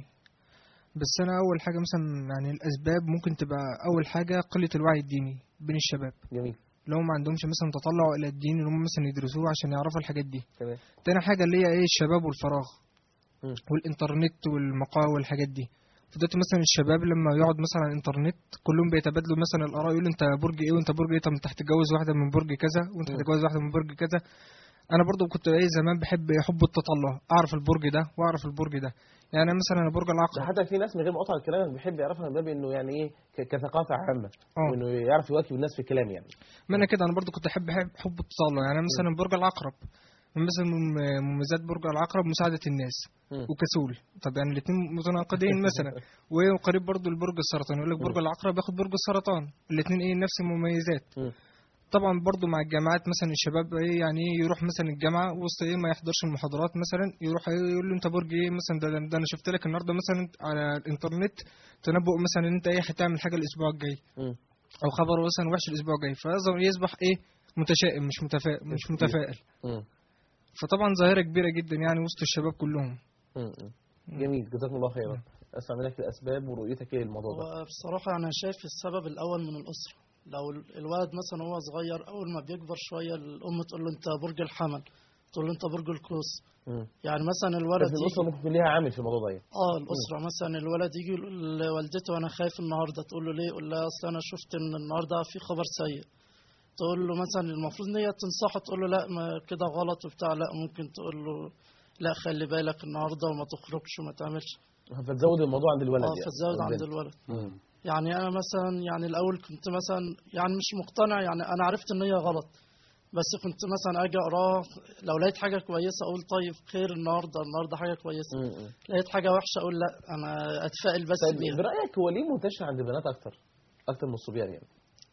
بس أنا أول حاجة مثلا يعني الأسباب ممكن تبقى أول حاجة قلة الوعي الديني بين الشباب جميل اللي هم ما عندهمش مثلا تطلع إلى الدين اللي هم مثلا يدرسوه عشان يعرفوا الحاجات دي تمام تاني حاجة اللي هي إيه الشباب والفراغ مم. والإنترنت والمقال والحاجات دي فدلوقتي مثلا الشباب لما يقعد مثلا على الانترنت كلهم بيتبادلوا مثلا الاراء يقول انت برج ايه وانت برج ايه طب انت هتتجوز واحده من برج كذا وانت مم. هتتجوز واحده من برج كذا انا برضو كنت ايه زمان بحب حب التطلع اعرف البرج ده واعرف البرج ده يعني أنا مثلا انا برج ده العقرب حتى في ناس من غير ما اقطع الكلام بيحب يعرفها من باب انه يعني ايه ك- كثقافه عامه اه. وانه يعرف يواكب الناس في الكلام يعني ما انا كده انا برضو كنت احب حب حب التطلع يعني أنا مثلا برج العقرب من مثلا من مميزات برج العقرب مساعدة الناس مم. وكسول طب يعني الاثنين متناقضين مثلا وقريب برضو لبرج السرطان يقول لك برج العقرب ياخد برج السرطان الاثنين ايه نفس المميزات مم. طبعا برضو مع الجامعات مثلا الشباب ايه يعني ايه يروح مثلا الجامعه وسط ايه ما يحضرش المحاضرات مثلا يروح إيه يقول له انت برج ايه مثلا ده, ده انا شفت لك النهارده مثلا على الانترنت تنبؤ مثلا ان انت ايه هتعمل حاجه الاسبوع الجاي مم. او خبر مثلا وحش الاسبوع الجاي فيظهر يصبح ايه متشائم مش متفائل مش متفائل مم. فطبعا ظاهره كبيره جدا يعني وسط الشباب كلهم مم. جميل جزاكم الله خيرا اسمع منك الاسباب ورؤيتك ايه للموضوع ده هو بصراحة أنا شايف السبب الأول من الأسرة لو ال- الولد مثلا وهو صغير أول ما بيكبر شوية الأم تقول له أنت برج الحمل تقول له أنت برج القوس مم. يعني مثلا الولد بس الاسره يجي ممكن يكون ليها عامل في الموضوع ده يعني. اه الأسرة مثلا الولد يجي يقول لوالدته أنا خايف النهاردة تقول له ليه يقول لها أصل أنا شفت إن النهاردة في خبر سيء تقول له مثلا المفروض إن هي تنصحه تقول له لا ما كده غلط وبتاع لا ممكن تقول له لا خلي بالك النهاردة وما تخرجش وما تعملش فتزود الموضوع عند الولد اه يعني فتزود أو عند البنت. الولد مم. يعني انا مثلا يعني الاول كنت مثلا يعني مش مقتنع يعني انا عرفت ان هي غلط بس كنت مثلا اجي اقراه لو لقيت حاجه كويسه اقول طيب خير النهارده النهارده حاجه كويسه مم. لقيت حاجه وحشه اقول لا انا اتفائل بس طيب بيها برايك هو ليه منتشر عند البنات اكتر اكتر من الصبيان يعني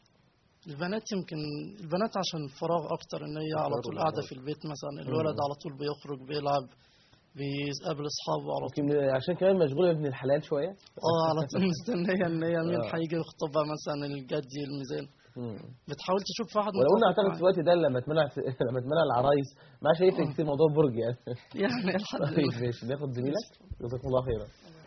البنات يمكن البنات عشان فراغ اكتر ان هي على طول قاعده في البيت مثلا الولد على طول بيخرج بيلعب بيقابل اصحابه على طول يمكن عشان كمان مشغوله بابن الحلال شويه اه على طول مستنيه ان هي مين آه. هيجي يخطبها مثلا الجدي الميزان مم. بتحاول تشوف واحد ولو قلنا متفق اعتقد معاه. في الوقت ده لما اتمنع لما اتمنع العرايس ما عادش هيفرق كتير موضوع برج يعني يعني الحمد طيب لله ماشي ناخد زميلك جزاكم الله خيرا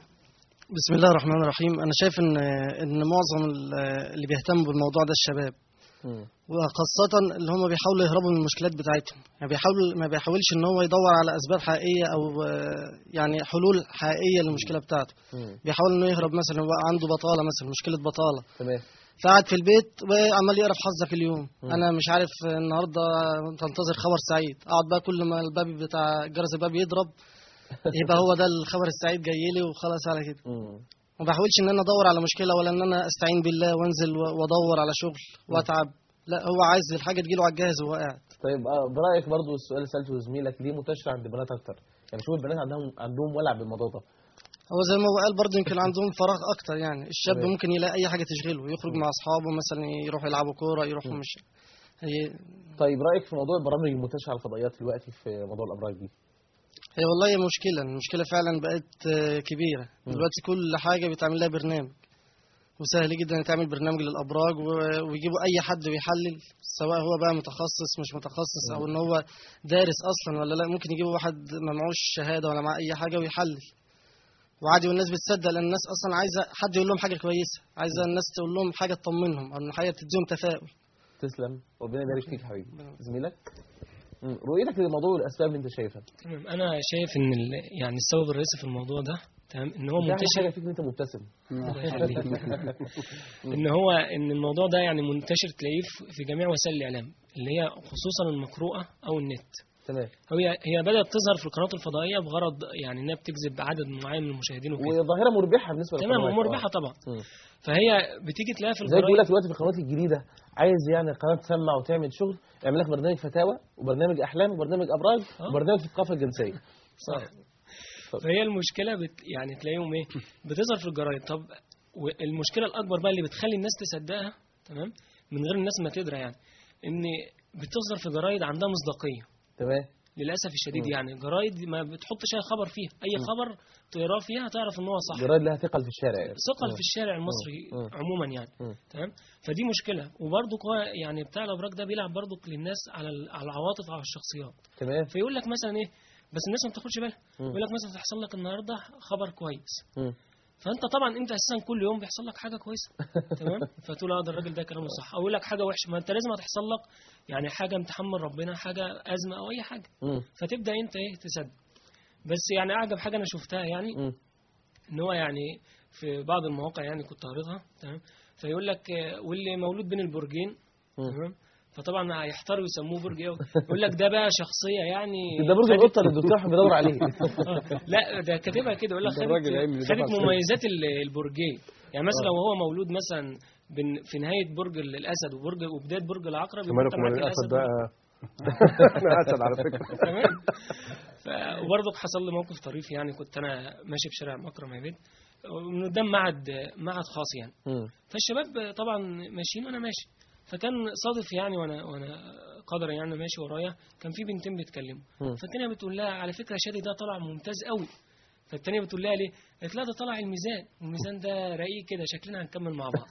بسم الله الرحمن الرحيم انا شايف ان ان معظم ال- اللي بيهتموا بالموضوع ده الشباب مم. وخاصة اللي هم بيحاولوا يهربوا من المشكلات بتاعتهم يعني بيحاول ما بيحاولش ان هو يدور على اسباب حقيقية او آه، يعني حلول حقيقية للمشكلة بتاعته مم. بيحاول انه يهرب مثلا هو عنده بطالة مثلا مشكلة بطالة تمام فقعد في البيت وعمال يقرا في حظك اليوم انا مش عارف النهارده تنتظر خبر سعيد اقعد بقى كل ما الباب بتاع جرس الباب يضرب يبقى هو ده الخبر السعيد جاي لي وخلاص على كده ما بحاولش ان انا ادور على مشكله ولا ان انا استعين بالله وانزل و- وادور على شغل واتعب لا هو عايز الحاجه تجيله على الجاهز وهو قاعد طيب آه، برايك برضو السؤال اللي سالته زميلك ليه منتشر عند البنات اكتر يعني شوف البنات عندهم عندهم ولع بالموضوع ده هو زي ما هو قال برضه يمكن عندهم فراغ اكتر يعني الشاب تمام. ممكن يلاقي اي حاجه تشغله يخرج مع اصحابه مثلا يروحوا يلعبوا كوره يروحوا مش هي طيب رايك في موضوع البرامج المنتشره على الفضائيات دلوقتي في موضوع الابراج دي هي والله هي مشكله المشكله فعلا بقت آه، كبيره مم. دلوقتي كل حاجه بيتعمل لها برنامج وسهل جدا يتعمل برنامج للابراج و- ويجيبوا اي حد ويحلل سواء هو بقى متخصص مش متخصص او ان هو دارس اصلا ولا لا ممكن يجيبوا واحد ما معهوش شهاده ولا معاه اي حاجه ويحلل وعادي والناس بتصدق لان الناس اصلا عايزه حد يقول لهم حاجه كويسه عايزه الناس تقول لهم حاجه تطمنهم او ان حاجه تديهم تفاؤل تسلم ربنا يبارك فيك يا حبيبي زميلك مم. رؤيتك للموضوع والاسباب اللي انت شايفها تمام انا شايف ان ال... يعني السبب الرئيسي في الموضوع ده تمام ان هو ده أحلى منتشر حاجه فيك ان انت مبتسم الله يخليك. ان هو ان الموضوع ده يعني منتشر تلاقيه في- في جميع وسائل الاعلام اللي هي خصوصا المقروءه او النت تمام هي هي بدات تظهر في القنوات الفضائيه بغرض يعني انها بتجذب عدد معين من المشاهدين وكده وظاهره مربحه بالنسبه تمام للقنوات. ومربحه آه. طبعا مم. فهي بتيجي تلاقيها في زي بيقول لك الجرايد دلوقتي في القنوات الجديده عايز يعني قناه تسمع وتعمل شغل اعمل لك برنامج فتاوى وبرنامج احلام وبرنامج ابراج وبرنامج الثقافه الجنسيه صح فهي المشكله بت يعني تلاقيهم ايه بتظهر في الجرايد طب والمشكله الاكبر بقى اللي بتخلي الناس تصدقها تمام من غير الناس ما تدرى يعني ان بتظهر في جرايد عندها مصداقيه تمام للاسف الشديد مم. يعني جرايد ما بتحطش اي خبر فيها اي مم. خبر تقراه فيها تعرف ان هو صح جرايد لها ثقل في الشارع يعني. ثقل مم. في الشارع المصري مم. مم. عموما يعني مم. تمام فدي مشكله وبرضه هو يعني بتاع الابراج ده بيلعب برضه للناس على ال- على العواطف على الشخصيات تمام فيقول لك مثلا ايه بس الناس ما بتاخدش بالها مم. يقول لك مثلا تحصل لك النهارده خبر كويس مم. فانت طبعا انت اساسا كل يوم بيحصل لك حاجه كويسه تمام فتقول اه ده الراجل ده كلامه صح او يقول لك حاجه وحشه ما انت لازم هتحصل لك يعني حاجه امتحان من ربنا حاجه ازمه او اي حاجه مم. فتبدا انت ايه تصدق بس يعني اعجب حاجه انا شفتها يعني مم. ان هو يعني في بعض المواقع يعني كنت قارئها تمام فيقول لك آه، واللي مولود بين البرجين تمام فطبعا هيحتاروا يسموه برج ايه يقول لك ده بقى شخصيه يعني ده برج خدت- القطه اللي الدكتور احمد بيدور عليه آه، لا ده كاتبها كده يقول لك ده الراجل العلمي اللي خدت, دفع خدت فلوس. مميزات ال- البرجين يعني مثلا آه. لو هو مولود مثلا بين- في نهايه برج ال- الاسد وبرج وبدايه برج العقرب يبقى مالك انت معاك ومال الاسد الاسد بقى انا اسد على فكره تمام ف- وبرضه حصل لي موقف طريف يعني كنت انا ماشي في شارع مكرم يا بيت من قدام معهد معهد خاص يعني مم. فالشباب طبعا ماشيين وانا ماشي فكان صادف يعني وانا وانا قدر يعني ماشي ورايا كان في بنتين بيتكلموا مم. فالتانية بتقول لها على فكره شادي ده طلع ممتاز قوي فالتانية بتقول لها ليه؟ قالت لها ده طلع الميزان والميزان ده رقيق كده شكلنا هنكمل مع بعض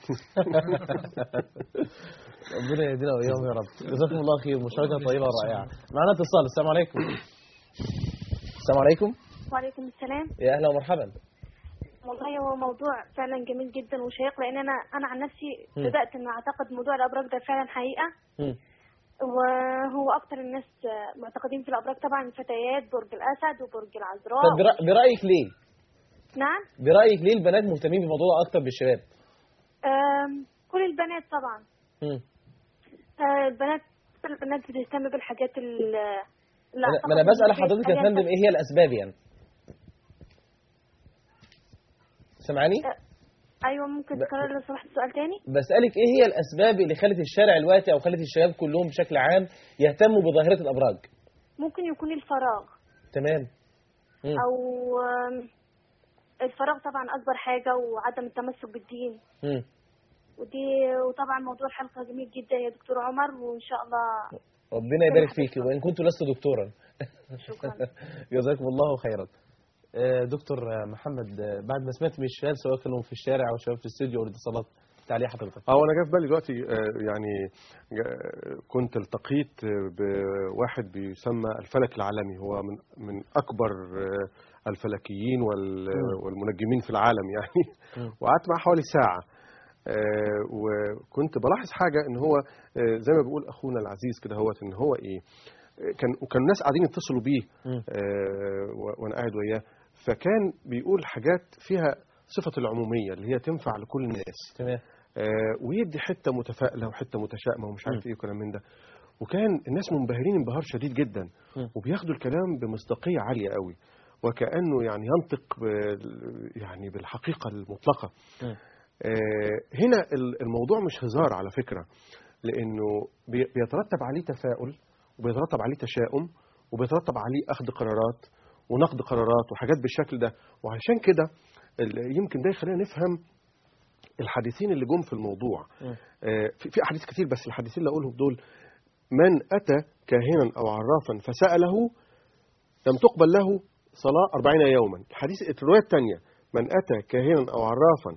ربنا يهدينا واياهم يا رب جزاكم الله خير مشاركه طيبه ورائعه معنا اتصال السلام عليكم السلام عليكم وعليكم السلام يا اهلا ومرحبا والله هو موضوع فعلا جميل جدا وشيق لان انا انا عن نفسي مم. بدات ان اعتقد موضوع الابراج ده فعلا حقيقه مم. وهو اكتر الناس معتقدين في الابراج طبعا الفتيات برج الاسد وبرج العذراء طب برأ- برايك ليه نعم برايك ليه البنات مهتمين بالموضوع ده اكتر بالشباب آم، كل البنات طبعا مم. آه، البنات كل البنات بتهتم بالحاجات ال لا أنا- ما انا بسال حضرتك يا فندم ايه هي الاسباب يعني سامعاني ايوه ممكن تكرر لو سمحت السؤال تاني بسالك ايه هي الاسباب اللي خلت الشارع الوقتي او خلت الشباب كلهم بشكل عام يهتموا بظاهره الابراج ممكن يكون الفراغ تمام مم. او آم، الفراغ طبعا اكبر حاجه وعدم التمسك بالدين مم. ودي وطبعا موضوع الحلقه جميل جدا يا دكتور عمر وان شاء الله ربنا يبارك فيك وان كنت لست دكتورا شكرا جزاكم الله خيرا آه، دكتور آه، محمد آه، بعد ما سمعت من الشباب سواء كانوا في الشارع او شباب في الاستوديو او الاتصالات تعليق حضرتك اه انا جه في بالي دلوقتي آه، يعني جا- كنت التقيت آه، بواحد بيسمى الفلك العالمي هو من من اكبر آه، الفلكيين وال- مم. والمنجمين في العالم يعني مم. وقعدت معاه حوالي ساعه آه، وكنت بلاحظ حاجه ان هو آه، زي ما بيقول اخونا العزيز كده هو ان هو ايه آه، كان وكان الناس قاعدين يتصلوا بيه مم. آه، و- وانا قاعد وياه فكان بيقول حاجات فيها صفه العموميه اللي هي تنفع لكل الناس تمام آه، ويدي حته متفائله وحته متشائمه ومش عارف ايه وكلام من ده وكان الناس منبهرين انبهار شديد جدا وبياخدوا الكلام بمصداقيه عاليه قوي وكانه يعني ينطق بال- يعني بالحقيقه المطلقه آه، هنا ال- الموضوع مش هزار على فكرة لأنه بي- بيترتب عليه تفاؤل وبيترتب عليه تشاؤم وبيترتب عليه أخذ قرارات ونقد قرارات وحاجات بالشكل ده وعشان كده ال- يمكن ده يخلينا نفهم الحديثين اللي جم في الموضوع آه، في في أحاديث كتير بس الحديثين اللي أقولهم دول من أتى كاهنا أو عرافا فسأله لم تقبل له صلاة أربعين يوما الحديث الرواية الثانية من أتى كاهنا أو عرافا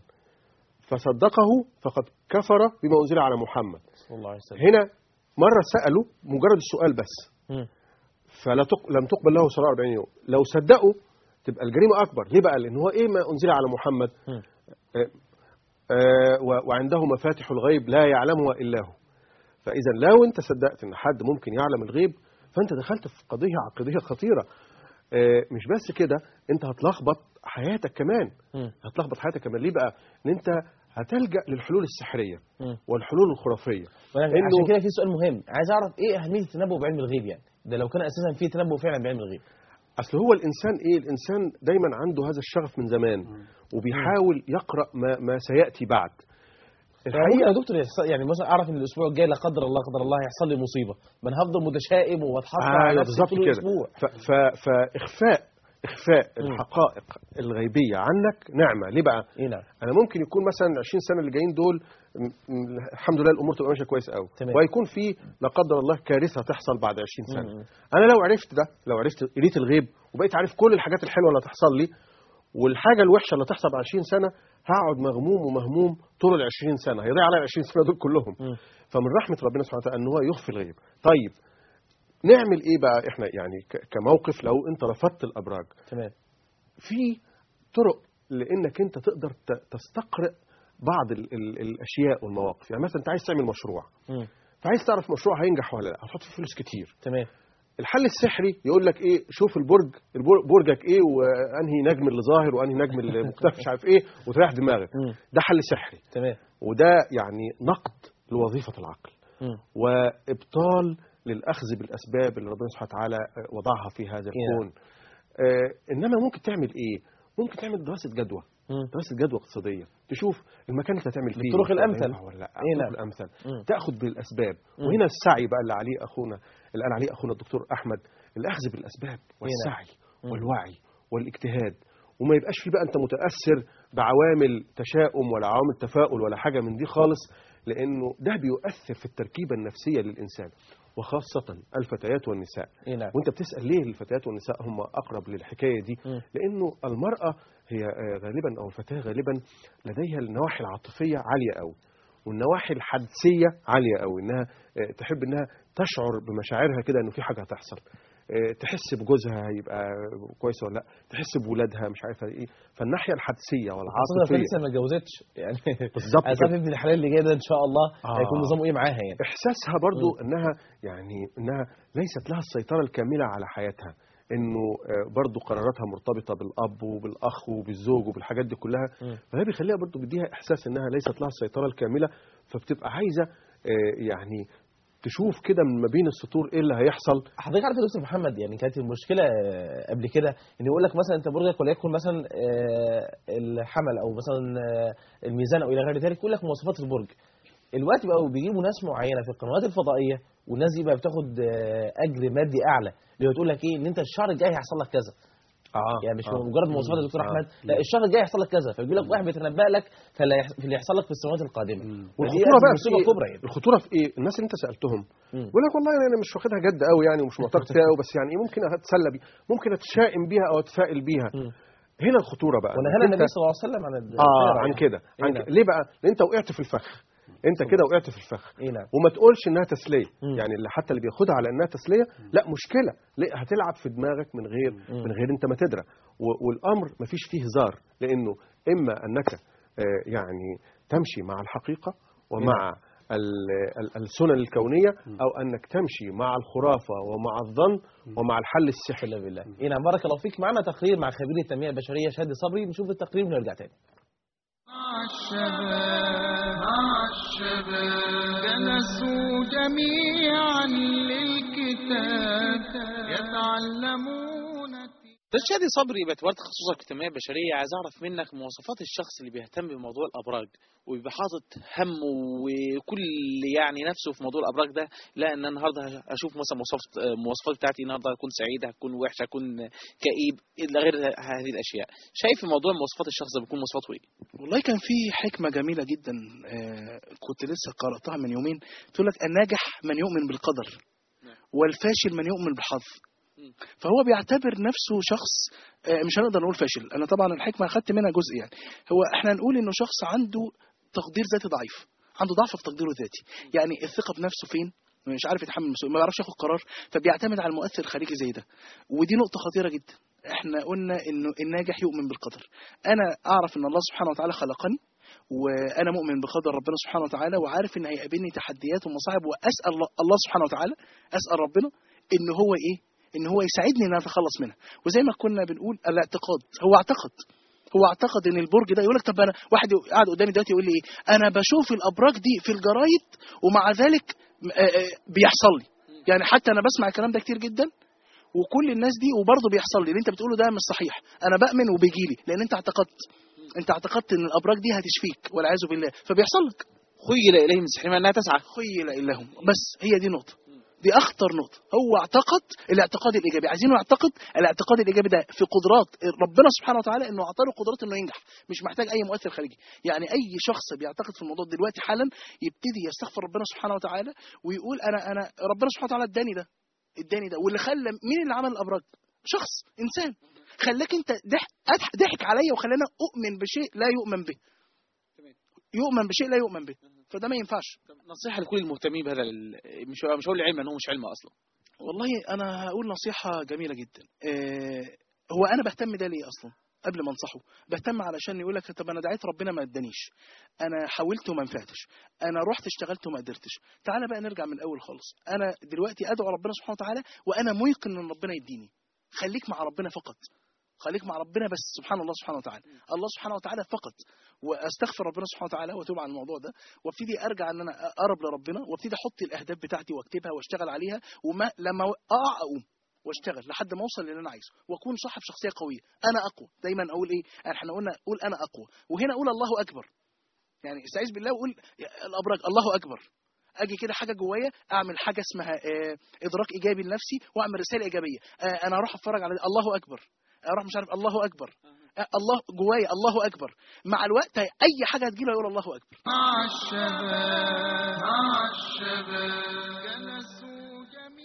فصدقه فقد كفر بما أنزل على محمد صلى الله عليه وسلم هنا مرة سألوا مجرد السؤال بس مم. فلا تق... لم تقبل له صلاة 40 يوم لو صدقوا تبقى الجريمة أكبر ليه بقى لأن هو إيه ما أنزل على محمد مم. آه آه و- وعنده مفاتح الغيب لا يعلمها إلا هو فإذا لو أنت صدقت أن حد ممكن يعلم الغيب فأنت دخلت في قضية عقدية خطيرة آه مش بس كده أنت هتلخبط حياتك كمان مم. هتلخبط حياتك كمان ليه بقى ان انت هتلجا للحلول السحريه مم. والحلول الخرافيه وأنا عشان كده في سؤال مهم عايز اعرف ايه اهميه التنبؤ بعلم الغيب يعني ده لو كان اساسا في تنبؤ فعلا بعلم الغيب اصل هو الانسان ايه الانسان دايما عنده هذا الشغف من زمان وبيحاول يقرا ما, ما سياتي بعد الحقيقه يا دكتور يحصل- يعني مثلا اعرف ان الاسبوع الجاي لا قدر الله قدر الله هيحصل لي مصيبه ما انا هفضل متشائم واتحط على ايوه نفسي بالظبط طول كده الاسبوع ف ف فاخفاء اخفاء الحقائق الغيبيه عنك نعمه ليه بقى ايه نعم انا ممكن يكون مثلا 20 سنه اللي جايين دول م- م- الحمد لله الامور تبقى ماشيه كويس قوي تمام. وهيكون في لا قدر الله كارثه تحصل بعد 20 سنه مم. انا لو عرفت ده لو عرفت قريت الغيب وبقيت عارف كل الحاجات الحلوه اللي هتحصل لي والحاجه الوحشه اللي هتحصل بعد 20 سنه هقعد مغموم ومهموم طول ال 20 سنه هيضيع عليا ال 20 سنه دول كلهم فمن رحمه ربنا سبحانه وتعالى ان هو يخفي الغيب طيب نعمل ايه بقى احنا يعني ك- كموقف لو انت رفضت الابراج تمام في طرق لانك انت تقدر ت- تستقرئ بعض ال ال الاشياء والمواقف يعني مثلا انت عايز تعمل مشروع مم. فعايز تعرف مشروع هينجح ولا لا هتحط فيه فلوس كتير تمام الحل السحري يقول لك ايه شوف البرج البر- برجك ايه وانهي نجم اللي ظاهر وانهي نجم اللي مختفي مش عارف ايه وتريح دماغك ده حل سحري تمام وده يعني نقد لوظيفه العقل مم. وابطال للاخذ بالاسباب اللي ربنا سبحانه وتعالى وضعها في هذا الكون آه انما ممكن تعمل ايه ممكن تعمل دراسه جدوى دراسه جدوى اقتصاديه تشوف المكان اللي هتعمل فيه بالطرق الأمثل. هينفع ولا لا إيه الطرق نعم. الامثل مم. تاخذ بالاسباب مم. وهنا السعي بقى اللي عليه اخونا اللي قال عليه اخونا الدكتور احمد الاخذ بالاسباب نعم. والسعي مم. والوعي والاجتهاد وما يبقاش في بقى انت متاثر بعوامل تشاؤم ولا عوامل تفاؤل ولا حاجه من دي خالص لانه ده بيؤثر في التركيبه النفسيه للانسان وخاصه الفتيات والنساء إيه نعم. وانت بتسال ليه الفتيات والنساء هم اقرب للحكايه دي مم. لانه المراه هي آه، غالبا او الفتاه غالبا لديها النواحي العاطفيه عاليه قوي والنواحي الحدسيه عاليه قوي انها آه، تحب انها تشعر بمشاعرها كده انه في حاجه هتحصل آه، تحس بجوزها هيبقى كويس ولا لا تحس بولادها مش عارفه ايه فالناحيه الحدسيه خاصة والعاطفيه لسه ما اتجوزتش يعني بالظبط عايز كده. اعرف ابن الحلال اللي جاي ده ان شاء الله آه. هيكون نظامه ايه معاها يعني احساسها برضو انها يعني انها ليست لها السيطره الكامله على حياتها انه آه، برضو قراراتها مرتبطه بالاب وبالاخ وبالزوج وبالحاجات دي كلها مم. فده بيخليها برضو بيديها احساس انها ليست لها السيطره الكامله فبتبقى عايزه آه، يعني تشوف كده من ما بين السطور ايه اللي هيحصل حضرتك عارف يا دكتور محمد يعني كانت المشكله آه، قبل كده ان يقول لك مثلا انت برجك وليكن مثلا آه، الحمل او مثلا آه، الميزان او الى غير ذلك يقول لك مواصفات البرج الوقت بقوا بيجيبوا ناس معينه في القنوات الفضائيه والناس دي بقى بتاخد آه، اجر مادي اعلى اللي هو تقول لك ايه ان انت الشهر الجاي هيحصل لك كذا اه يعني مش آه. مجرد مواصفات يا دكتور آه. احمد لا الشهر الجاي هيحصل لك كذا فيقول لك واحد بيتنبأ لك فاللي هيح- في اللي يحصل لك في السنوات القادمه ودي والخطوره بقى في مصيبه إيه؟ كبرى يعني الخطوره في ايه الناس اللي انت سالتهم مم. يقول لك والله انا مش واخدها جد قوي يعني ومش معتقد فيها قوي بس يعني ايه ممكن اتسلى بيها ممكن اتشائم بيها او اتفائل بيها هنا الخطوره بقى ونهانا إنك النبي أنت- صلى الله عليه وسلم عن ال- اه الخير عن يعني. كده عن إيه كده. نعم. ليه بقى لان انت وقعت في الفخ انت كده وقعت في الفخ ايه نعم وما تقولش انها تسليه يعني اللي حتى اللي بياخدها على انها تسليه لا مشكله ليه هتلعب في دماغك من غير من غير انت ما تدرى و- والامر ما فيش فيه هزار لانه اما انك آه، يعني تمشي مع الحقيقه ومع ال- ال- السنن الكونيه او انك تمشي مع الخرافه ومع الظن ومع الحل السحري بالله ايه نعم بارك الله فيك معنا تقرير مع خبير التنميه البشريه شادي صبري نشوف التقرير ونرجع تاني الشباب مع الشباب جلسوا جميعا للكتاب يتعلمون استاذ شادي صبري باعتبار تخصصك في التنميه البشريه عايز اعرف منك مواصفات الشخص اللي بيهتم بموضوع الابراج وبيبقى حاطط همه وكل يعني نفسه في موضوع الابراج ده لا ان أنا النهارده اشوف مثلا مواصفات المواصفات بتاعتي النهارده هكون سعيد هكون وحش هكون كئيب الى غير هذه الاشياء شايف موضوع مواصفات الشخص ده بيكون مواصفاته ايه والله كان في حكمة جميلة جدا آه، كنت لسه قرأتها من يومين تقول لك الناجح من يؤمن بالقدر والفاشل من يؤمن بالحظ فهو بيعتبر نفسه شخص آه، مش هنقدر نقول فاشل انا طبعا الحكمة اخدت منها جزء يعني هو احنا نقول انه شخص عنده تقدير ذاتي ضعيف عنده ضعف في تقديره الذاتي يعني الثقة بنفسه فين مش عارف يتحمل المسؤولية ما بيعرفش ياخد قرار فبيعتمد على المؤثر الخارجي زي ده ودي نقطة خطيرة جدا احنا قلنا انه الناجح يؤمن بالقدر انا اعرف ان الله سبحانه وتعالى خلقني وانا مؤمن بقدر ربنا سبحانه وتعالى وعارف ان هيقابلني تحديات ومصاعب واسال الله- الله سبحانه وتعالى اسال ربنا ان هو ايه ان هو يساعدني ان انا اتخلص منها وزي ما كنا بنقول الاعتقاد هو اعتقد هو اعتقد ان البرج ده يقول لك طب انا واحد قاعد قدامي دلوقتي يقول لي ايه انا بشوف الابراج دي في الجرايد ومع ذلك م- آه، آه، بيحصل لي يعني حتى انا بسمع الكلام ده كتير جدا وكل الناس دي وبرضه بيحصل لي اللي انت بتقوله ده مش صحيح انا بامن وبيجي لي لان انت اعتقدت انت اعتقدت ان الابراج دي هتشفيك والعياذ بالله فبيحصل لك خيل اليهم السحرين انها تسعى خيل اليهم بس هي دي نقطه دي اخطر نقطه هو اعتقد الاعتقاد الايجابي عايزينه يعتقد الاعتقاد الايجابي ده في قدرات ربنا سبحانه وتعالى انه اعطاه قدرات انه ينجح مش محتاج اي مؤثر خارجي يعني اي شخص بيعتقد في الموضوع دلوقتي حالا يبتدي يستغفر ربنا سبحانه وتعالى ويقول انا انا ربنا سبحانه وتعالى اداني ده اداني ده واللي خلى مين اللي عمل الابراج شخص انسان خلاك انت ضحك ضحك عليا وخلاني اؤمن بشيء لا يؤمن به يؤمن بشيء لا يؤمن به فده ما ينفعش نصيحه لكل المهتمين بهذا ال- مش مش هقول العلم ان هو مش علم اصلا والله انا هقول نصيحه جميله جدا آه، هو انا بهتم ده ليه اصلا قبل ما انصحه بهتم علشان يقول لك طب انا دعيت ربنا ما ادانيش انا حاولت وما نفعتش انا رحت اشتغلت وما قدرتش تعالى بقى نرجع من الاول خالص انا دلوقتي ادعو ربنا سبحانه وتعالى وانا موقن ان ربنا يديني خليك مع ربنا فقط خليك مع ربنا بس سبحان الله سبحانه وتعالى الله سبحانه وتعالى فقط واستغفر ربنا سبحانه وتعالى واتوب عن الموضوع ده وابتدي ارجع ان انا اقرب لربنا وابتدي احط الاهداف بتاعتي واكتبها واشتغل عليها وما لما اقع اقوم واشتغل لحد ما اوصل للي انا عايزه واكون صاحب شخصيه قويه انا اقوى دايما اقول ايه احنا قلنا قول انا اقوى وهنا اقول الله اكبر يعني استعيذ بالله وقول يا الابراج الله اكبر اجي كده حاجه جوايا اعمل حاجه اسمها آه، ادراك ايجابي لنفسي واعمل رساله ايجابيه آه، انا اروح اتفرج على الله اكبر اروح مش عارف الله اكبر آه، الله جوايا الله اكبر مع الوقت اي حاجه هتجيله يقول الله اكبر مع الشباب مع الشباب جلسوا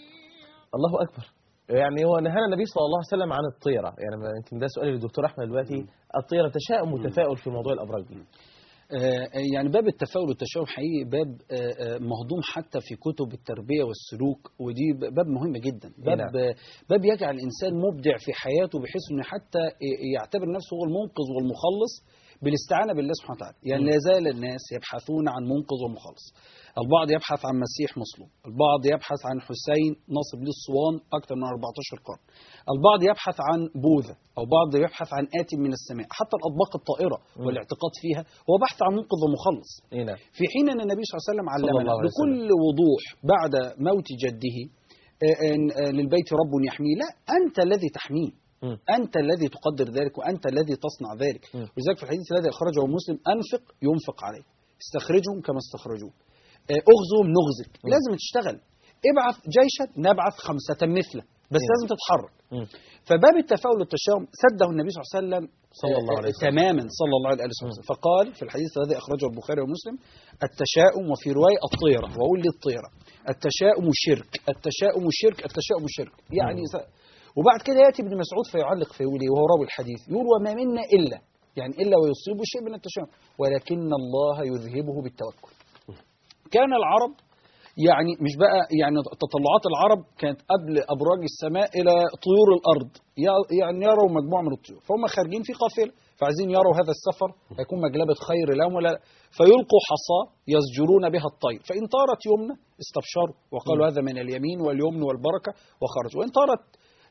الله اكبر يعني هو نهانا النبي صلى الله عليه وسلم عن الطيره يعني ما- يمكن ده سؤالي للدكتور احمد دلوقتي الطيره تشاؤم وتفاؤل في موضوع الابراج دي آه، يعني باب التفاؤل والتشاؤم حقيقي باب آه، آه، مهضوم حتى في كتب التربية والسلوك ودي ب- باب مهم جدا باب نعم. آه، باب يجعل الإنسان مبدع في حياته بحيث أنه حتى ي- يعتبر نفسه هو المنقذ والمخلص بالاستعانة بالله سبحانه وتعالى يعني مم. لا زال الناس يبحثون عن منقذ ومخلص البعض يبحث عن مسيح مصلوب البعض يبحث عن حسين ناصب للصوان أكثر من 14 قرن البعض يبحث عن بوذا أو بعض يبحث عن آت من السماء حتى الأطباق الطائرة مم. والاعتقاد فيها هو بحث عن منقذ ومخلص اي نعم في حين أن النبي صلى الله عليه وسلم صلى الله علمنا عليه بكل وضوح بعد موت جده آه، إن- آه، للبيت رب يحميه لا أنت الذي تحميه مم. أنت الذي تقدر ذلك وأنت الذي تصنع ذلك مم. ولذلك في الحديث الذي أخرجه مسلم أنفق ينفق عليه استخرجهم كما استخرجوه آه، أغزهم نغزك مم. لازم تشتغل ابعث جيشا نبعث خمسة مثله بس مم. لازم تتحرك مم. فباب التفاؤل والتشاؤم سده النبي صلى الله عليه وسلم صلى الله عليه آه، وسلم. تماما صلى الله عليه وسلم فقال في الحديث الذي أخرجه البخاري ومسلم التشاؤم وفي رواية الطيرة وأقول لي الطيرة التشاؤم شرك التشاؤم شرك التشاؤم شرك يعني مم. س... وبعد كده يأتي ابن مسعود فيعلق فيقول إيه وهو راوي الحديث يقول وما منا إلا يعني إلا ويصيبه شيء من التشاؤم ولكن الله يذهبه بالتوكل كان العرب يعني مش بقى يعني تطلعات العرب كانت قبل ابراج السماء الى طيور الارض يع- يعني يروا مجموعه من الطيور فهم خارجين في قافله فعايزين يروا هذا السفر هيكون مجلبه خير لهم ولا فيلقوا حصى يزجرون بها الطير فان طارت يمنى استبشروا وقالوا هذا من اليمين واليمن والبركه وخرجوا وان طارت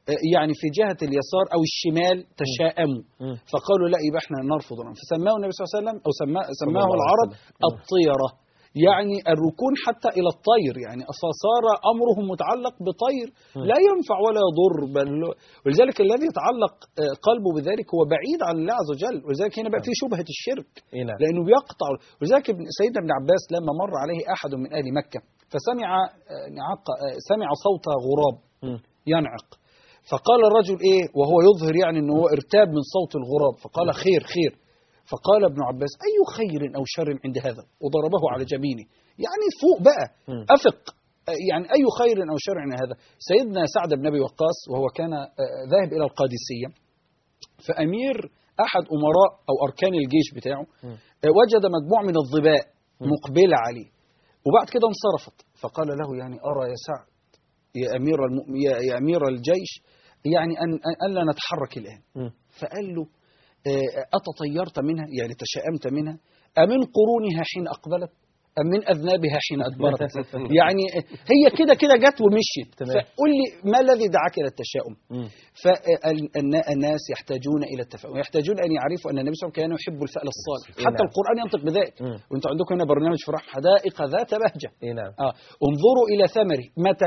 آه، يعني في جهة اليسار أو الشمال تشاءموا فقالوا لا يبقى احنا نرفض الأمر فسماه النبي صلى الله عليه وسلم أو سماه, سماه الله عليه العرب وسلم. الطيرة يعني الركون حتى إلى الطير يعني فصار أمره متعلق بطير لا ينفع ولا يضر بل ولذلك الذي يتعلق آه، قلبه بذلك هو بعيد عن الله عز وجل ولذلك هنا بقى في شبهة الشرك إيه نعم. لأنه بيقطع ولذلك ابن- سيدنا ابن عباس لما مر عليه أحد من أهل مكة فسمع آه، نعق آه، سمع صوت غراب ينعق فقال الرجل ايه وهو يظهر يعني ان هو ارتاب من صوت الغراب فقال خير خير فقال ابن عباس اي خير او شر عند هذا وضربه على جبينه يعني فوق بقى افق يعني اي خير او شر عند هذا سيدنا سعد بن ابي وقاص وهو كان آه، ذاهب الى القادسيه فامير احد امراء او اركان الجيش بتاعه آه، وجد مجموعه من الظباء مقبله عليه وبعد كده انصرفت فقال له يعني ارى يا سعد يا امير الم... يا... يا امير الجيش يعني ان ان أن لا نتحرك الان فقال له آه، اتطيرت منها يعني تشائمت منها امن قرونها حين اقبلت ام من اذنابها حين ادبرت يعني هي كده كده جت ومشيت تمام. فقل لي ما الذي دعاك الى التشاؤم فالناس يحتاجون الى التفاؤل يحتاجون ان يعرفوا ان النبي صلى الله عليه وسلم كان يحب الفأل الصالح إيه حتى نعم. القران ينطق بذلك وانتم عندكم هنا برنامج فرح حدائق ذات بهجه إيه نعم آه. انظروا إلى ثمره متى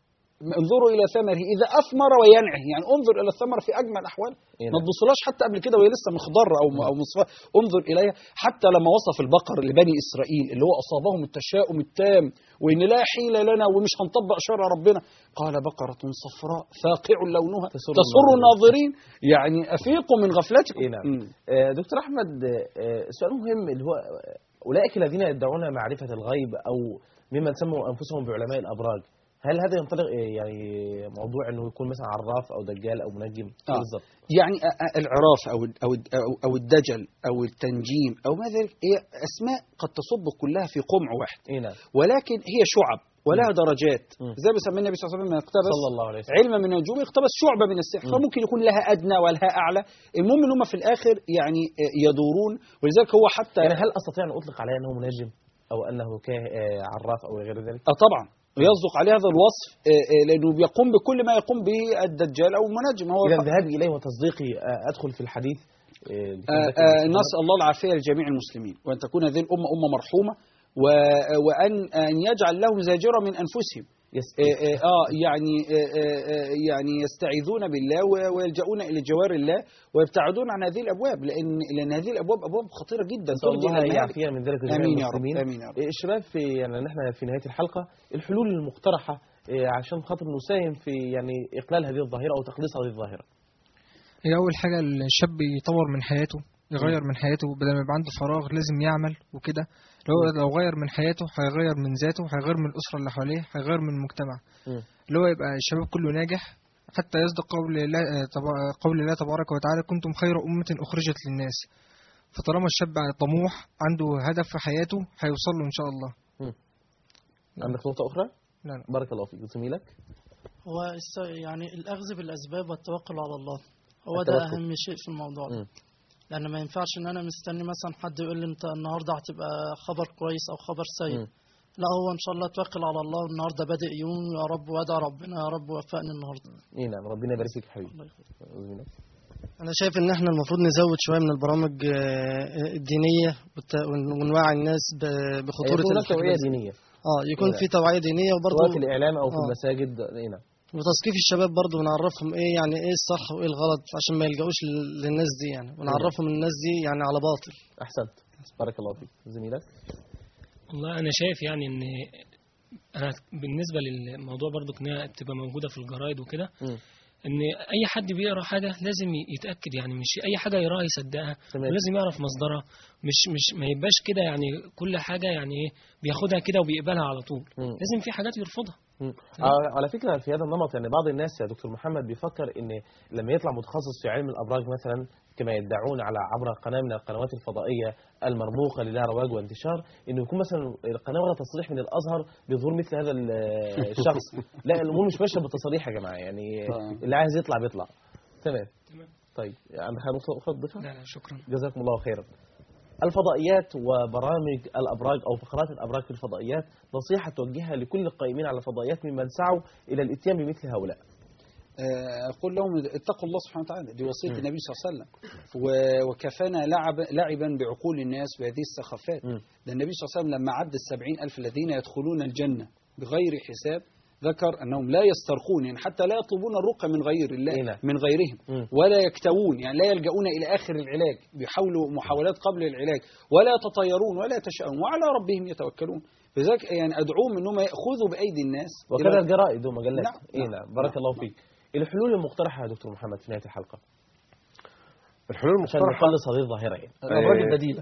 انظروا إلى ثمره إذا أثمر وينعه يعني انظر إلى الثمرة في أجمل الأحوال إيه ما نعم. تبصلاش حتى قبل كده وهي لسه مخضرة أو أو مصفى انظر إليها حتى لما وصف البقر لبني إسرائيل اللي هو أصابهم التشاؤم التام وإن لا حيلة لنا ومش هنطبق شرع ربنا قال بقرة صفراء فاقع لونها تسر تسر الناظرين يعني أفيقوا من غفلتكم إيه نعم. آه، دكتور أحمد آه، سؤال مهم اللي هو آه، أولئك الذين يدعون معرفة الغيب أو ممن سموا أنفسهم بعلماء الأبراج هل هذا ينطلق آه، يعني موضوع أنه يكون مثلا عراف أو دجال أو منجم آه. بالضبط يعني أ- أ- العراف أو أو أو- أو الدجل أو التنجيم أو ما ذلك هي أسماء قد تصب كلها في قمع واحد إيه نعم ولكن هي شعب ولها درجات زي ما سمى النبي صلى الله عليه وسلم لما اقتبس صلى الله عليه وسلم. علما من النجوم اقتبس شعبة من السحر مم. فممكن يكون لها أدنى ولها أعلى المهم إن هم في الآخر يعني آه، يدورون ولذلك هو حتى يعني هل أستطيع أن أطلق عليه أنه منجم أو أنه كا- آه، عراف أو غير ذلك اه طبعا يصدق عليه هذا الوصف آه، آه، لأنه بيقوم بكل ما يقوم به الدجال أو المنجم هو إذا ذهابي إليه وتصديقي آه، أدخل في الحديث آه، دكتور آه، زكي آه، محمد. نسأل الله العافية لجميع المسلمين وأن تكون هذه الأمة أمة مرحومة و- وأن أن يجعل لهم زاجرة من أنفسهم يس- آه، آه آه، يعني آه، آه، آه، يعني يستعيذون بالله و- ويلجؤون الى جوار الله ويبتعدون عن هذه الابواب لان لان هذه الابواب ابواب خطيره جدا نسأل تفضي الله إلى أن المهالك. يعافينا من ذلك جميع امين يا رب المسلمين امين يا رب إيه، الشباب في يعني نحن في نهاية الحلقة الحلول المقترحة إيه، عشان خاطر نساهم في يعني إقلال هذه الظاهرة أو تقليص هذه الظاهرة هي أول حاجة الشاب يطور من حياته يغير من حياته بدل ما يبقى عنده فراغ لازم يعمل وكده لو لو غير من حياته هيغير من ذاته هيغير من الأسرة اللي حواليه هيغير من المجتمع اللي هو يبقى الشباب كله ناجح حتى يصدق قول الله آه، تبا- قول الله تبارك وتعالى كنتم خير أمة أخرجت للناس فطالما الشاب طموح عنده هدف في حياته هيوصل له إن شاء الله عندك نقطة أخرى؟ لا لا. بارك الله فيك زميلك هو الس- يعني الأخذ بالأسباب والتوكل على الله هو ده التوكل. أهم شيء في الموضوع ده مم. لأن ما ينفعش إن أنا مستني مثلا حد يقول لي أنت النهاردة هتبقى خبر كويس أو خبر سيء مم. لا هو إن شاء الله توكل على الله النهاردة بادئ يوم يا رب وأدعى ربنا يا رب وفقني النهاردة إيه نعم ربنا يبارك فيك يا حبيبي زميلك أنا شايف إن إحنا المفروض نزود شوية من البرامج آه، الدينية والت- ون- ونوعي الناس ب- بخطورة يكون هناك توعية الحاجات دي. دينية اه يكون نعم. في توعية دينية سواء في وبرضه الإعلام أو في آه. المساجد إيه نعم وتثقيف الشباب برضه ونعرفهم ايه يعني ايه الصح وايه الغلط عشان ما يلجأوش لل- للناس دي يعني ونعرفهم الناس دي يعني على باطل أحسنت بارك الله فيك زميلك والله انا شايف يعني ان انا بالنسبه للموضوع برضو انها بتبقى موجوده في الجرايد وكده مم. ان اي حد بيقرا حاجه لازم يتاكد يعني مش اي حاجه يقراها يصدقها تمام. ولازم يعرف مصدرها مش مش ما يبقاش كده يعني كل حاجه يعني ايه بياخدها كده وبيقبلها على طول مم. لازم في حاجات يرفضها مم. آه، على فكرة في هذا النمط يعني بعض الناس يا دكتور محمد بيفكر ان لما يطلع متخصص في علم الابراج مثلا كما يدعون على عبر قناة من القنوات الفضائية المرموقة لها رواج وانتشار انه يكون مثلا القناة واخدة تصريح من الازهر بظهور مثل هذا ال- الشخص لا الامور مش ماشية بالتصاريح يا جماعة يعني اللي عايز يطلع بيطلع تمام طيب عندك حاجة نقطة أخرى تضيفها؟ لا لا شكرا جزاكم الله خيرا الفضائيات وبرامج الأبراج أو فقرات الأبراج في الفضائيات نصيحة توجهها لكل القائمين على الفضائيات ممن سعوا إلى الإتيان بمثل هؤلاء آه، قل لهم اتقوا الله سبحانه وتعالى دي وصية مم. النبي صلى الله عليه وسلم و- وكفانا لعب لعبا بعقول الناس بهذه السخافات ده النبي صلى الله عليه وسلم لما عد السبعين ألف الذين يدخلون الجنة بغير حساب ذكر أنهم لا يسترقون يعني حتى لا يطلبون الرقى من غير الله من غيرهم ولا يكتوون يعني لا يلجؤون إلى آخر العلاج بيحاولوا محاولات قبل العلاج ولا يتطيرون ولا يتشاءون وعلى ربهم يتوكلون لذلك يعني أدعوهم أنهم يأخذوا بأيدي الناس وكذا إلى- الجرائد ومجلات نعم، إيه نعم بارك الله فيك الحلول المقترحة يا دكتور محمد في نهاية الحلقة الحلول عشان المقترحة نخلص هذه الظاهرة يعني آه، الأمراض البديلة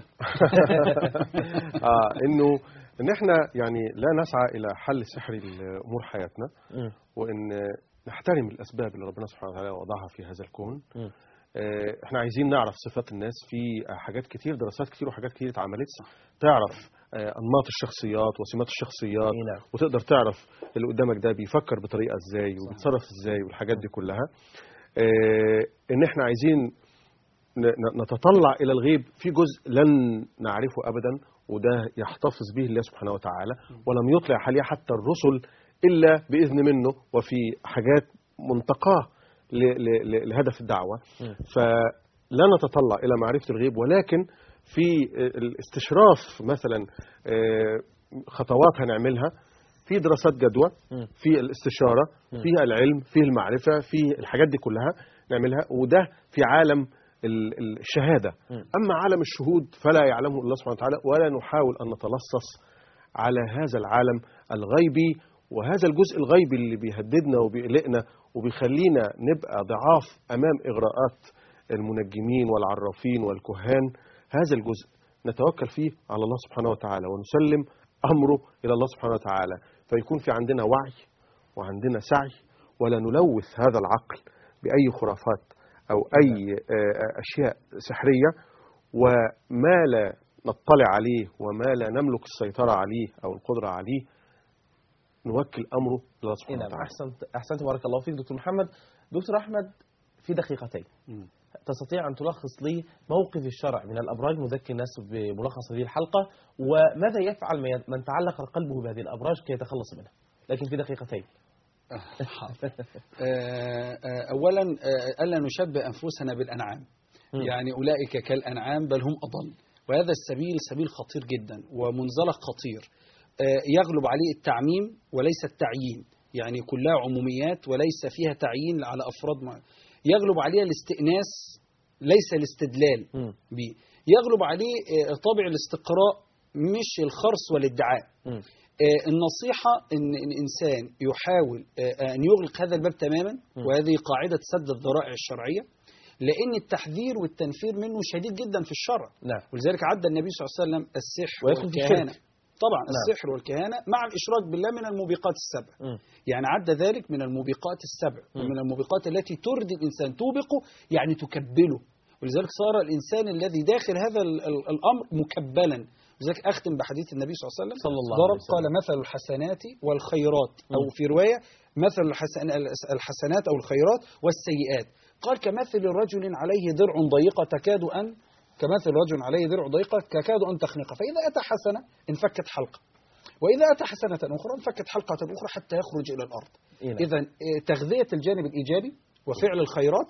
اه انه ان احنا يعني لا نسعى الى حل سحري لامور حياتنا وان نحترم الاسباب اللي ربنا سبحانه وتعالى وضعها في هذا الكون آه، احنا عايزين نعرف صفات الناس في حاجات كتير دراسات كتير وحاجات كتير اتعملت تعرف آه، انماط الشخصيات وسمات الشخصيات وتقدر تعرف اللي قدامك ده بيفكر بطريقه ازاي وبيتصرف ازاي والحاجات دي كلها آه، ان احنا عايزين ن- ن- نتطلع الى الغيب في جزء لن نعرفه ابدا وده يحتفظ به الله سبحانه وتعالى ولم يطلع عليه حتى الرسل الا باذن منه وفي حاجات منتقاه ل- ل- ل- لهدف الدعوه فلا نتطلع الى معرفه الغيب ولكن في الاستشراف مثلا آه، خطوات هنعملها في دراسات جدوى في الاستشاره في العلم في المعرفه في الحاجات دي كلها نعملها وده في عالم ال- ال- الشهاده اما عالم الشهود فلا يعلمه الله سبحانه وتعالى ولا نحاول ان نتلصص على هذا العالم الغيبي وهذا الجزء الغيبي اللي بيهددنا وبيقلقنا وبيخلينا نبقى ضعاف امام اغراءات المنجمين والعرافين والكهان هذا الجزء نتوكل فيه على الله سبحانه وتعالى ونسلم امره الى الله سبحانه وتعالى فيكون في عندنا وعي وعندنا سعي ولا نلوث هذا العقل باي خرافات او اي آه، اشياء سحريه وما لا نطلع عليه وما لا نملك السيطره عليه او القدره عليه نوكل امره لله إيه سبحانه نعم وتعالى أحسنت أحسنت بارك الله فيك دكتور محمد دكتور أحمد في دقيقتين تستطيع أن تلخص لي موقف الشرع من الأبراج نذكر الناس بملخص هذه الحلقة وماذا يفعل من- من تعلق قلبه بهذه الأبراج كي يتخلص منها لكن في دقيقتين آه، آه، أولا آه، ألا نشبه أنفسنا بالأنعام يعني أولئك كالأنعام بل هم أضل وهذا السبيل سبيل خطير جدا ومنزلق خطير آه، يغلب عليه التعميم وليس التعيين يعني كلها عموميات وليس فيها تعيين على أفراد مع... يغلب عليها الاستئناس ليس الاستدلال به يغلب عليه آه، طابع الاستقراء مش الخرص والادعاء آه، النصيحة إن الإنسان يحاول آه، أن يغلق هذا الباب تماما وهذه قاعدة سد الذرائع الشرعية لأن التحذير والتنفير منه شديد جدا في الشرع نعم ولذلك عدى النبي صلى الله عليه وسلم السحر ويدخل في والكهانة الشرك. طبعا نعم. السحر والكهانة مع الإشراك بالله من الموبقات السبع يعني عدى ذلك من الموبقات السبع ومن الموبقات التي تردي الإنسان توبقه يعني تكبله ولذلك صار الإنسان الذي داخل هذا ال- ال- الأمر مكبلا لذلك أختم بحديث النبي صلى الله عليه وسلم صلى الله ضرب عليه وسلم. قال مثل الحسنات والخيرات أو مم. في رواية مثل الحسن الحسنات أو الخيرات والسيئات قال كمثل رجل عليه درع ضيقة تكاد أن كمثل رجل عليه درع ضيقة تكاد أن تخنق فإذا أتى حسنة انفكت حلقة وإذا أتى حسنة أخرى انفكت حلقة أخرى حتى يخرج إلى الأرض إيه نعم. إذا تغذية الجانب الإيجابي وفعل الخيرات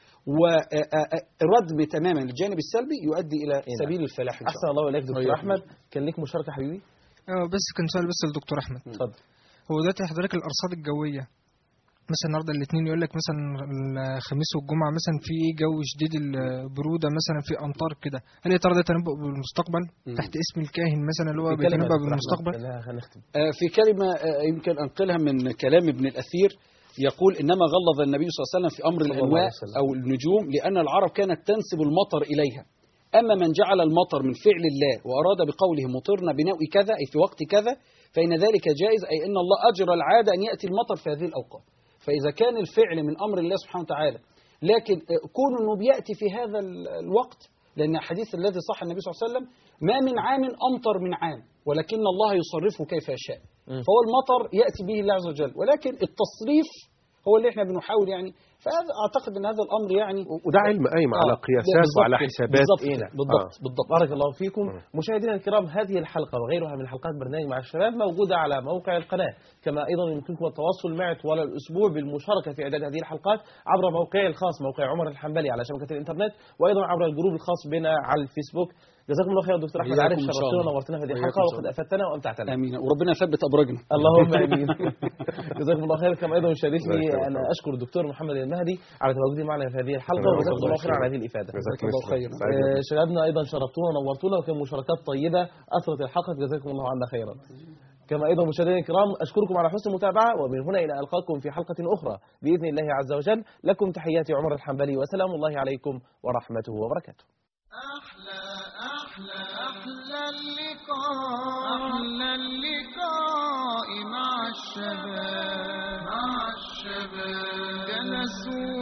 وردم تماما الجانب السلبي يؤدي إلى إيه نعم. سبيل الفلاح إن شاء أحسن الله إليك دكتور أيوة. أحمد كان ليك مشاركة حبيبي اه بس كان سؤال بس للدكتور احمد اتفضل هو دلوقتي حضرتك الارصاد الجويه مثلا النهارده الاثنين يقول لك مثلا الخميس والجمعه مثلا في جو شديد البروده مثلا في امطار كده هل يا ترى ده تنبؤ بالمستقبل تحت اسم الكاهن مثلا اللي هو في كلمة بيتنبأ دكتور أحمد، بالمستقبل خلينا- هنختم آه، في كلمة آه، يمكن أنقلها من كلام ابن الأثير يقول إنما غلظ النبي صلى الله عليه وسلم في أمر صلى الله الأنواع عليه وسلم. أو النجوم لأن العرب كانت تنسب المطر إليها أما من جعل المطر من فعل الله وأراد بقوله مطرنا بنوء كذا أي في وقت كذا فإن ذلك جائز أي أن الله أجرى العادة أن يأتي المطر في هذه الأوقات فإذا كان الفعل من أمر الله سبحانه وتعالى لكن آه، كون أنه بيأتي في هذا ال- الوقت لأن الحديث الذي صح النبي صلى الله عليه وسلم ما من عام أمطر من عام ولكن الله يصرفه كيف يشاء فهو المطر يأتي به الله عز وجل ولكن التصريف هو اللي احنا بنحاول يعني فاعتقد ان هذا الامر يعني وده علم قايم على آه، قياسات بالظبط وعلى كده، حسابات بالظبط إيه كده، ده؟ بالضبط آه. بالضبط بارك الله فيكم مشاهدينا الكرام هذه الحلقة وغيرها من حلقات برنامج مع الشباب موجودة على موقع القناة كما أيضا يمكنكم التواصل معي طوال الأسبوع بالمشاركة في إعداد هذه الحلقات عبر موقعي الخاص موقع عمر الحنبلي على شبكة الإنترنت وأيضا عبر الجروب الخاص بنا على الفيسبوك جزاكم الله خير يا دكتور أحمد وإياكم عارف إن شاء شرفتنا الله. ونورتنا في هذه وإياكم الحلقة إن شاء وقد الله. أفدتنا وأمتعتنا امين وربنا يثبت ابراجنا اللهم امين جزاكم الله خير كما ايضا يشرفني جزاك الله ان خير. اشكر الدكتور محمد المهدي على تواجده معنا في هذه الحلقه جزاك وجزاكم الله الله خير خير. على هذه الافاده جزاك الله خير. آه، شبابنا ايضا شرفتونا ونورتونا وكان مشاركات طيبه اثرت الحلقه جزاكم الله عنا خيرا كما ايضا مشاهدينا الكرام اشكركم على حسن المتابعه ومن هنا الى القاكم في حلقه اخرى باذن الله عز وجل لكم تحياتي عمر الحنبلي وسلام الله عليكم ورحمته وبركاته أحلى اللقاء أحلى اللقاء مع الشباب مع الشباب جلسوا